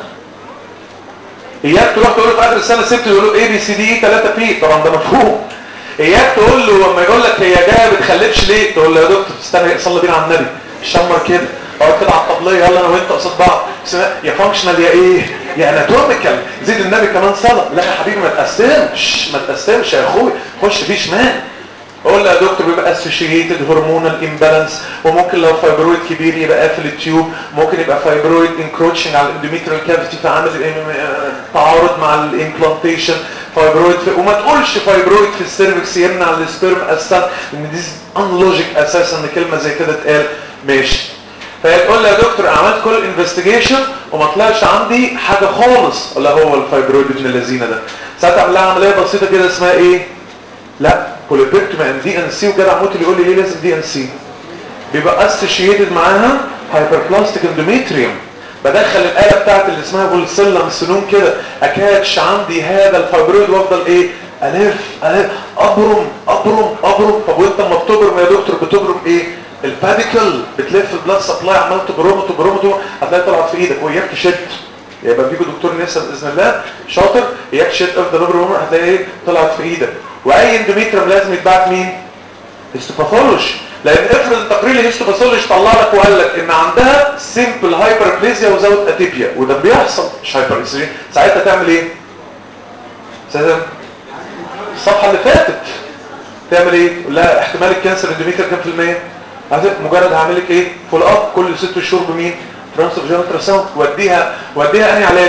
اياك تروح تقول له في اخر السنه سبت يقول له اي بي سي دي 3 بي طبعا ده مفهوم اياك تقول له لما يقول لك هي جايه ما بتخلفش ليه تقول له يا دكتور استنى صلي بينا على النبي شمر كده اقعد كده على الطبليه يلا انا وانت قصاد بعض يا فانكشنال يا ايه يا اناتوميكال زيد النبي كمان صلاه لا يا حبيبي ما تقسمش ما تقسمش يا اخوي خش فيه شمال اقول له يا دكتور بيبقى اسوشيتد هرمونال امبالانس وممكن لو فايبرويد كبير يبقى قافل التيوب ممكن يبقى فايبرويد انكروتشنج على الاندوميتريال كافيتي فعامل تعارض مع الامبلانتيشن فايبرويد في وما تقولش فايبرويد في السيرفكس يمنع السبيرم اساسا ان دي ان لوجيك اساسا ان كلمه زي كده اتقال ماشي فيقول لي يا دكتور عملت كل انفستيجيشن وما طلعش عندي حاجه خالص ولا هو الفايبرويد ابن اللذينه ده ساعتها اعمل لها عمليه بسيطه كده اسمها ايه لا بوليبيكتومي ام دي ان سي وجدع موت اللي يقول لي ليه لازم دي ان سي بيبقى اسوشيتد معاها هايبربلاستيك اندوميتريوم بدخل الاله بتاعت اللي اسمها بولسيلا سنون كده اكاتش عندي هذا الفايبرويد وافضل ايه الف الف ابرم ابرم ابرم طب وانت لما بتبرم يا دكتور بتبرم ايه الباديكل بتلف البلاد سبلاي عمال تبرمه تبرمه هتلاقي طلعت في ايدك وياك تشد يبقى فيكو دكتور نسا باذن الله شاطر اياك تشد افضل ابرم هتلاقي ايه طلعت في ايدك واي اندوميتريوم لازم يتبعت مين هيستوباثولوجي لان افرض التقرير الهيستوباثولوجي طلع لك وقال لك ان عندها سيمبل هايبربليزيا وزود اتيبيا وده بيحصل مش هايبربليزيا ساعتها تعمل ايه ساعتها الصفحه اللي فاتت تعمل ايه تقول لها احتمال الكانسر اندوميتريوم كام في الميه هتبقى مجرد هعمل لك ايه فول اب كل ست شهور بمين ترانسفيرجن التراساوند وديها وديها انهي علاج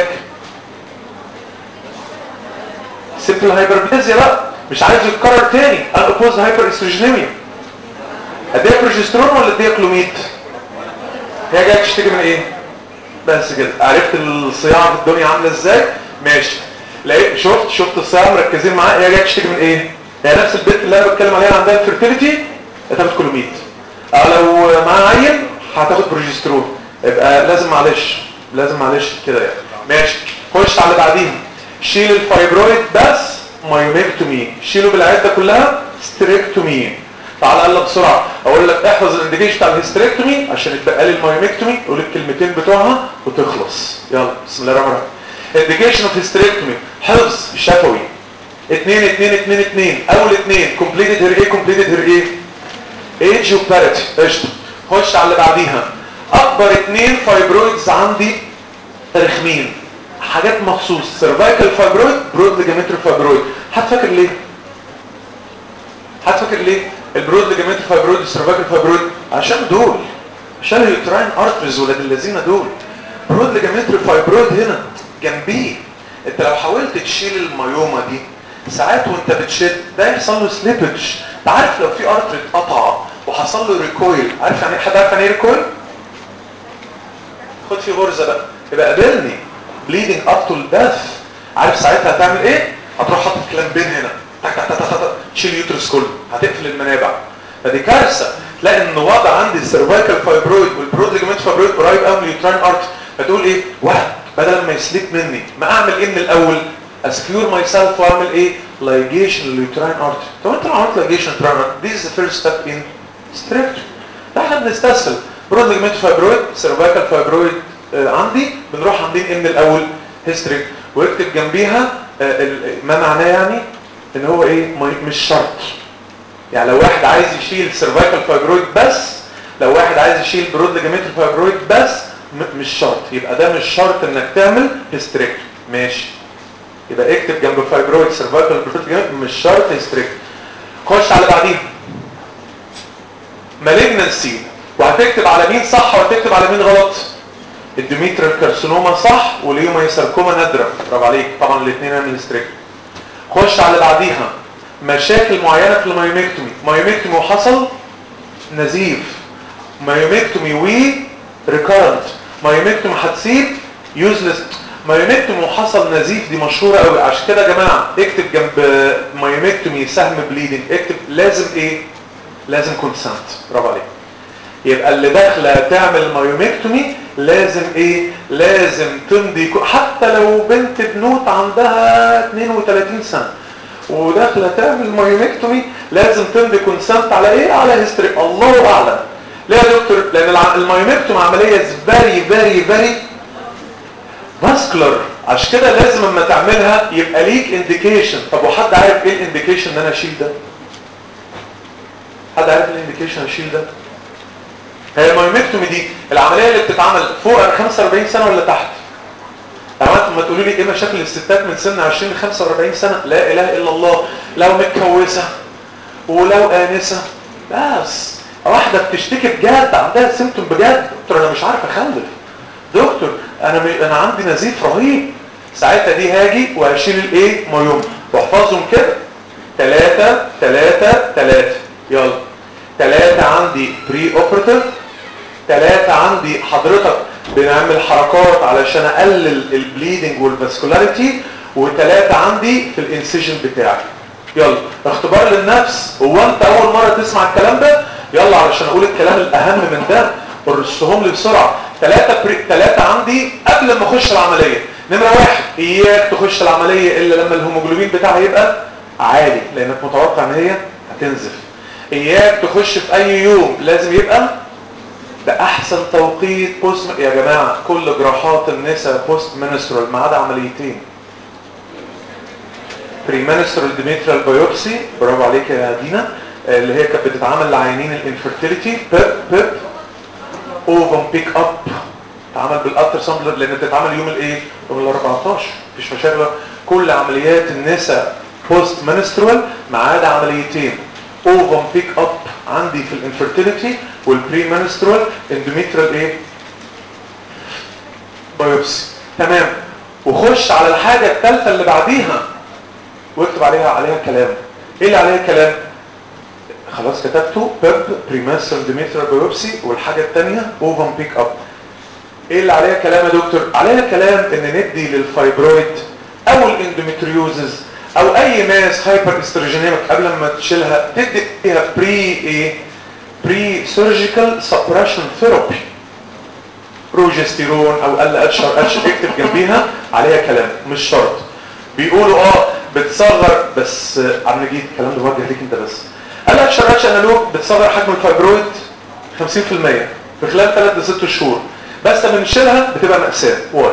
سيمبل هايبربليزيا بقى مش عايز يتكرر تاني الابوز هايبر استروجينيميا اديها بروجسترون ولا اديها كلوميد هي جايه تشتكي من ايه بس كده عرفت الصياعه في الدنيا عامله ازاي ماشي لقيت شفت شفت الصياعه مركزين معاها هي جايه تشتكي من ايه هي نفس البنت اللي انا بتكلم عليها عندها الفيرتيليتي هتاخد كلوميد او لو معاها عيل هتاخد بروجسترون يبقى لازم معلش لازم معلش كده يعني ماشي خش على اللي بعديها شيل الفايبرويد بس مايوميكتومي شيله بالعده كلها ستريكتومي تعال يلا بسرعه اقول لك احفظ الانديكيشن بتاع الهيستريكتومي عشان يتبقى لي المايوميكتومي قول الكلمتين بتوعها وتخلص يلا بسم الله الرحمن الرحيم انديكيشن اوف هيستريكتومي حفظ شفوي 2 2 2 2 اول اثنين كومبليتد هير ايه كومبليتد هير ايه ايج وباريتي قشطه خش على اللي بعديها اكبر اثنين فايبرويدز عندي رخمين حاجات مخصوص سيرفايكال فايبرويد برود ليجامنتري فايبرويد حد فاكر ليه حد فاكر ليه البرود ليجامنتري فايبرويد والسيرفايكال فايبرويد عشان دول عشان اليوتراين ارترز ولاد الذين دول برود ليجامنتري فايبرويد هنا جنبيه انت لو حاولت تشيل الميومه دي ساعات وانت بتشد ده يحصل له سليبج انت عارف لو في ارتر اتقطع وحصل له ريكويل عارف يعني حد عارف يعني ايه ريكويل خد في غرزه بقى يبقى قابلني بليدنج اب تو الدث عارف ساعتها هتعمل ايه هتروح حاطط كلامبين هنا تك تك تك تك تشيل اليوترس كله هتقفل المنابع فدي كارثه تلاقي ان وضع عندي السيرفايكال فايبرويد والبرود ليجمنت فايبرويد قريب قوي من اليوتراين ارت فتقول ايه واحد بدل ما يسليب مني ما اعمل ايه من الاول اسكيور ماي سيلف واعمل ايه لايجيشن لليوتراين ارت طب انت لو عملت لايجيشن لليوتراين ارت دي از ذا فيرست ستيب ان ستريكت ده احنا بنستسهل برود ليجمنت فايبرويد سيرفايكال فايبرويد آه عندي بنروح عاملين ايه من الاول هيستريك واكتب جنبيها آه ما معناه يعني ان هو ايه مش شرط يعني لو واحد عايز يشيل سيرفايكال فايبرويد بس لو واحد عايز يشيل برود ليجامنت فايبرويد بس مش شرط يبقى ده مش شرط انك تعمل هيستريك ماشي يبقى اكتب جنب فايبرويد سيرفايكال برود مش شرط هيستريك خش على بعديها مالجنسي وهتكتب على مين صح وهتكتب على مين غلط الديميترال كارسينوما صح واليوميساركوما نادره برافو عليك طبعا الاثنين من الستريك خش على بعديها مشاكل معينه في المايوميكتومي مايوميكتومي وحصل نزيف مايوميكتومي و ريكارنت مايوميكتومي هتسيب يوزلس مايوميكتومي وحصل نزيف دي مشهوره قوي عشان كده يا جماعه اكتب جنب مايوميكتومي سهم بليدنج اكتب لازم ايه لازم كونسنت برافو عليك يبقى اللي داخله تعمل مايوميكتومي لازم ايه لازم تمضي حتى لو بنت بنوت عندها 32 سنه وداخله تعمل مايوميكتومي لازم تمضي كونسنت على ايه على هيستوري الله اعلم ليه يا دكتور لان المايوميكتومي عمليه فيري فيري فيري فاسكولار عشان كده لازم اما تعملها يبقى ليك انديكيشن طب وحد عارف ايه الانديكيشن ان انا اشيل ده حد عارف الانديكيشن اشيل ده هي المايوميكتومي دي العمليه اللي بتتعمل فوق 45 سنه ولا تحت لو انتم ما تقولوا لي ايه مشاكل الستات من سن 20 ل 45 سنه لا اله الا الله لو متكوسه ولو انسه بس واحده بتشتكي بجد عندها سيمتوم بجد دكتور انا مش عارف اخلف دكتور انا م... انا عندي نزيف رهيب ساعتها دي هاجي وهشيل الايه مايوم واحفظهم كده ثلاثة ثلاثة ثلاثة يلا ثلاثة عندي بري اوبراتيف ثلاثة عندي حضرتك بنعمل حركات علشان اقلل البليدنج والفاسكولاريتي وثلاثة عندي في الانسيجن بتاعي يلا اختبار للنفس هو انت اول مرة تسمع الكلام ده يلا علشان اقول الكلام الاهم من ده ورصهم لي بسرعة ثلاثة بري... ثلاثة عندي قبل ما اخش العملية نمرة واحد اياك تخش العملية الا لما الهيموجلوبين بتاعها يبقى عالي لانك متوقع ان هي هتنزف اياك تخش في اي يوم لازم يبقى ده احسن توقيت بوست يا جماعة كل جراحات النساء بوست منسترال ما عدا عمليتين بري منسترال ديميترال بايوبسي برافو عليك يا دينا اللي هي كانت بتتعمل لعيانين الانفرتيليتي بيب بيب اوفن بيك اب اتعمل بالالتر سامبلر لان بتتعمل يوم الايه يوم ال 14 مفيش مشاكل كل عمليات النساء بوست منسترال ما عدا عمليتين اوفن بيك اب عندي في الانفرتيليتي والبري منسترال اندوميترال ايه بايوبسي تمام وخش على الحاجه الثالثه اللي بعديها واكتب عليها عليها كلام ايه اللي عليها كلام خلاص كتبته بيب بريماسر ديميتر بايوبسي والحاجه الثانيه اوفن بيك اب ايه اللي عليها كلام يا دكتور عليها كلام ان ندي للفايبرويد او الاندوميتريوزز او اي ماس هايبر استروجينيمك قبل ما تشيلها تدي فيها بري ايه بري سيرجيكال سبريشن ثيرابي بروجستيرون او ال اتش ار اتش اكتب جنبيها عليها كلام مش شرط بيقولوا اه بتصغر بس عم نجيب الكلام ده موجه ليك انت بس ال اتش ار اتش انالوج بتصغر حجم الفايبرويد 50% في خلال 3 ل 6 شهور بس لما نشيلها بتبقى مأساة واي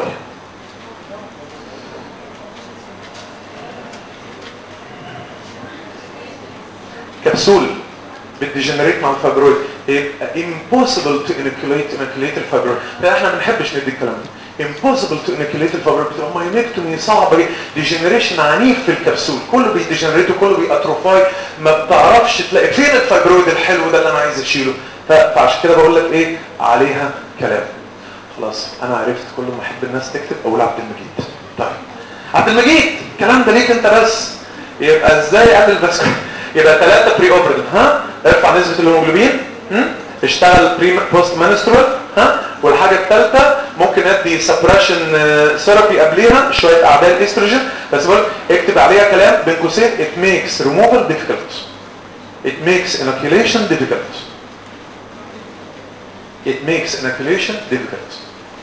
كبسول بتديجنريت مع الفايبرويد يبقى impossible to inoculate inoculate الفايبرويد فاحنا ما بنحبش ندي الكلام ده impossible to inoculate الفايبرويد بتبقى مايونكتومي صعبه جدا ديجنريشن عنيف في الكبسول كله بيديجنريت وكله بيأتروفاي ما بتعرفش تلاقي فين الفايبرويد الحلو ده اللي انا عايز اشيله فعشان كده بقول لك ايه عليها كلام خلاص انا عرفت كل ما احب الناس تكتب اقول عبد المجيد طيب عبد المجيد الكلام ده ليك انت بس يبقى ازاي اقلل بس يبقى ثلاثة بري اوبرال ها ارفع نسبة الهيموجلوبين اشتغل بري بوست منسترال ها والحاجة الثالثة ممكن ادي سبريشن ثيرابي قبليها شوية اعداد استروجين بس بقول اكتب عليها كلام بين قوسين it makes removal difficult it makes inoculation difficult it makes inoculation difficult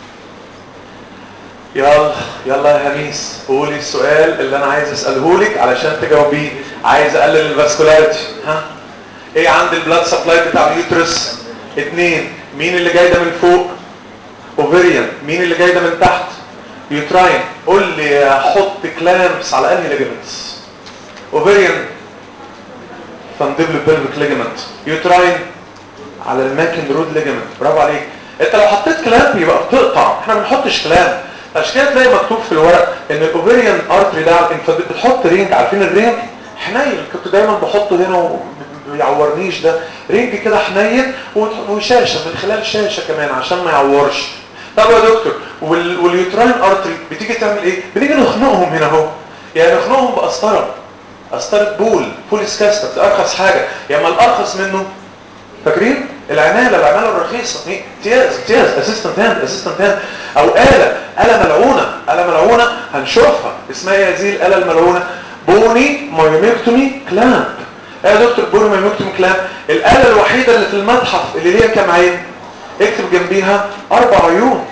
يلا يلا يا هميس قولي السؤال اللي انا عايز اساله لك علشان تجاوبيه عايز اقلل الفاسكولاريتي ها ايه عند البلاد سبلاي بتاع اليوترس اتنين مين اللي جاي ده من فوق اوفيريان مين اللي جاي ده من تحت يوتراين قول لي احط كلامس على انهي ليجمنتس اوفيريان فاندبل بيلفيك ليجمنت يوتراين على الماكن رود ليجمنت برافو عليك انت لو حطيت كلام يبقى بتقطع احنا ما بنحطش كلام عشان كده تلاقي مكتوب في الورق ان الاوفيريان ارتري ده بتحط رينج عارفين الرينج حنين كنت دايما بحطه هنا وما بيعورنيش ده رينج كده حنين وشاشه من خلال شاشه كمان عشان ما يعورش طب يا دكتور وال... واليوتراين ارتري بتيجي تعمل ايه بنيجي نخنقهم هنا اهو يعني نخنقهم بقسطره قسطره بول بوليس كاستر ده ارخص حاجه يا اما الارخص منه فاكرين العماله العماله الرخيصه امتياز امتياز اسيستنت هاند اسيستنت هاند او اله اله ملعونه اله ملعونه هنشوفها اسمها ايه هذه الاله الملعونه بوني مايوميكتومي كلامب ايه يا دكتور بوني مايوميكتومي كلامب الاله الوحيده اللي في المتحف اللي ليها كام عين اكتب جنبيها اربع عيون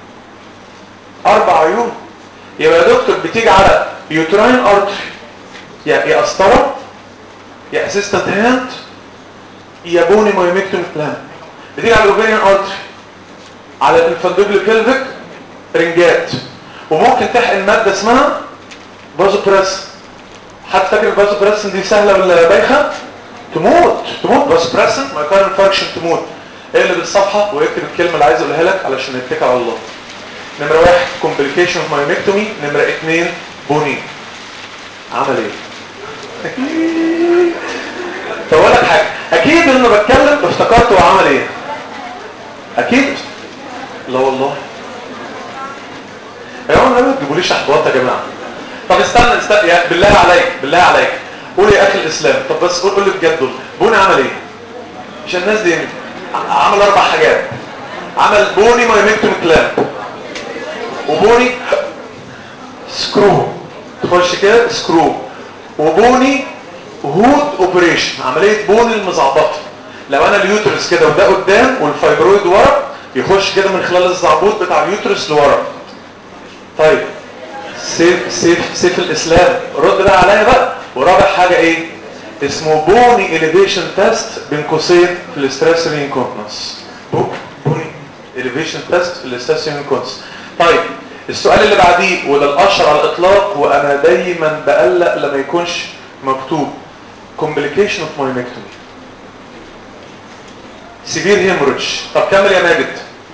اربع عيون يبقى يا دكتور بتيجي على يوتراين ارتري يا يا قسطره يا اسيستنت هاند يا بوني مايوميكتومي كلامب بتيجي على الاوفيريان ارتري على الانفاندوبل بيلفيك رنجات وممكن تحقن ماده اسمها بازو بريس حد فاكر البازو بريسن دي سهله ولا بايخه تموت تموت بازو بريسن مايكارن فانكشن تموت اقلب الصفحه واكتب الكلمه اللي عايز اقولها لك علشان نتكل على الله نمره واحد كومبليكيشن اوف مايوميكتومي نمره اثنين بوني عمل ايه طب اقول لك حاجه اكيد لما بتكلم افتكرت هو عمل ايه اكيد لا والله يا جماعه ما تجيبوليش احباط يا جماعه طب استنى استنى يا بالله عليك بالله عليك قول يا اخي الاسلام طب بس قول قول لي بجد بوني عمل ايه مش الناس دي عمل اربع حاجات عمل بوني مايوميكتومي كلامب وبوني سكرو تخش كده سكرو وبوني هود اوبريشن عمليه بوني المزعبطه لو انا اليوترس كده وده قدام والفايبرويد ورا يخش كده من خلال الزعبوط بتاع اليوترس لورا طيب سيف سيف سيف الاسلام رد بقى عليا بقى ورابع حاجه ايه اسمه بوني اليفيشن تيست بين قوسين في الاستريسوري انكونتنس بوني اليفيشن تيست في الاستريسوري انكونتنس طيب السؤال اللي بعديه وده الاشهر على الاطلاق وانا دايما بقلق لما يكونش مكتوب complication of myomectomy severe hemorrhage طب كمل يا ماجد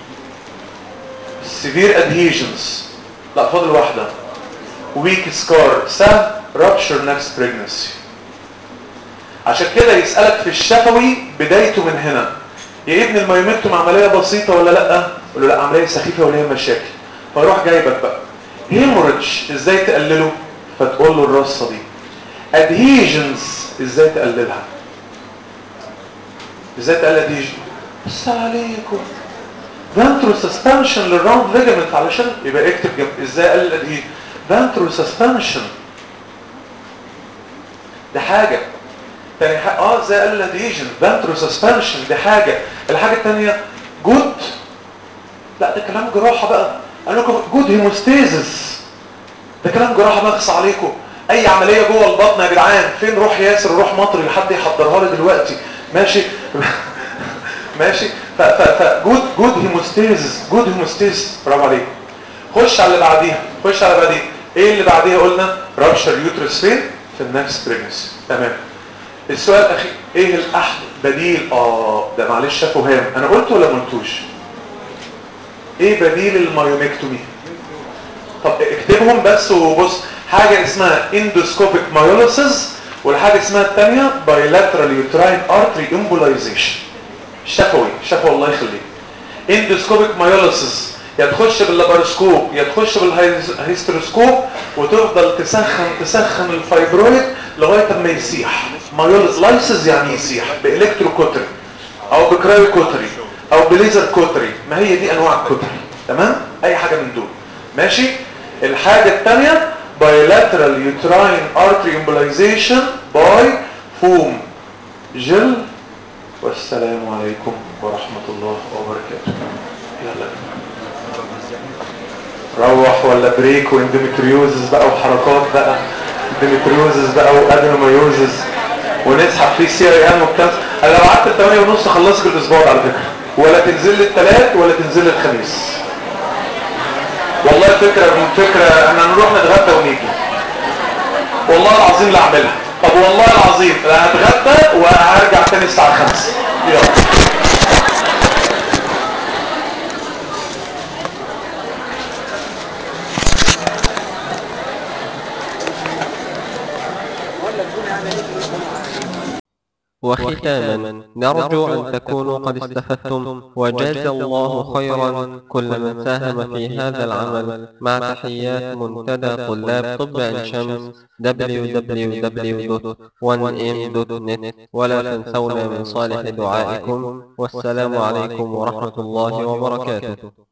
severe adhesions لا فاضل واحدة weak scar سهل rupture next pregnancy عشان كده يسألك في الشفوي بدايته من هنا يا ابن الميومكتوم عملية بسيطة ولا لا قول له لا عملية سخيفة ولا هي مشاكل فيروح جايبك بقى هيموريدج ازاي تقلله فتقول له الرصة دي adhesions ازاي تقللها ازاي تقلل adhesion بس عليكم ventral suspension للراوند ليجمنت علشان يبقى اكتب جنب ازاي اقلل adhesion ventral suspension ده حاجة تاني حاجة اه ازاي اقلل adhesion ventral suspension دي حاجة الحاجة التانية جود لا ده كلام جراحة بقى قال لكم جود هيموستيزس ده كلام جراحة بقى اخص عليكم اي عملية جوه البطن يا جدعان فين روح ياسر روح مطري لحد يحضرها لي دلوقتي ماشي ماشي ف ف ف جود جود هيموستيزس جود هيموستيزس برافو عليك خش على اللي بعديها خش على اللي بعديها ايه اللي بعديها قلنا رابشر يوترس فين في النكست بريجنسي تمام السؤال الاخير ايه الاحد بديل اه ده معلش شافوا هام انا قلت ولا ما قلتوش ايه بديل المايوميكتومي طب اكتبهم بس وبص حاجة اسمها اندوسكوبيك مايوليسيس والحاجة اسمها الثانية bilateral uterine artery embolization شفوي شفوي الله يخليك اندوسكوبيك مايوليسيس يا تخش باللابارسكوب يا تخش بالهيستروسكوب وتفضل تسخن تسخن الفايبرويد لغايه اما يسيح مايوليسيس يعني يسيح بالكتروكوتري او بكرايوكوتري او بليزر كوتري ما هي دي انواع الكوتري تمام اي حاجه من دول ماشي الحاجه الثانيه bilateral uterine artery embolization by foam جل والسلام عليكم ورحمة الله وبركاته يلا روح ولا بريك واندوميتريوزس بقى وحركات بقى اندوميتريوزس بقى وادينوميوزس ونسحب فيه سي اي ام والكلام انا لو قعدت الثمانية ونص خلصت الاسبوع على فكرة ولا تنزل لي الثلاث ولا تنزل لي الخميس والله فكرة من فكرة ان نروح نتغدى ونيجي والله العظيم لا اعملها طب والله العظيم لا هتغدى وهرجع تاني الساعة 5 يلا وختاما نرجو أن تكونوا قد استفدتم وجاز الله خيرا كل من ساهم في هذا العمل مع تحيات منتدى طلاب طب عين شمس www.1m.net ولا تنسونا من صالح دعائكم والسلام عليكم ورحمة الله وبركاته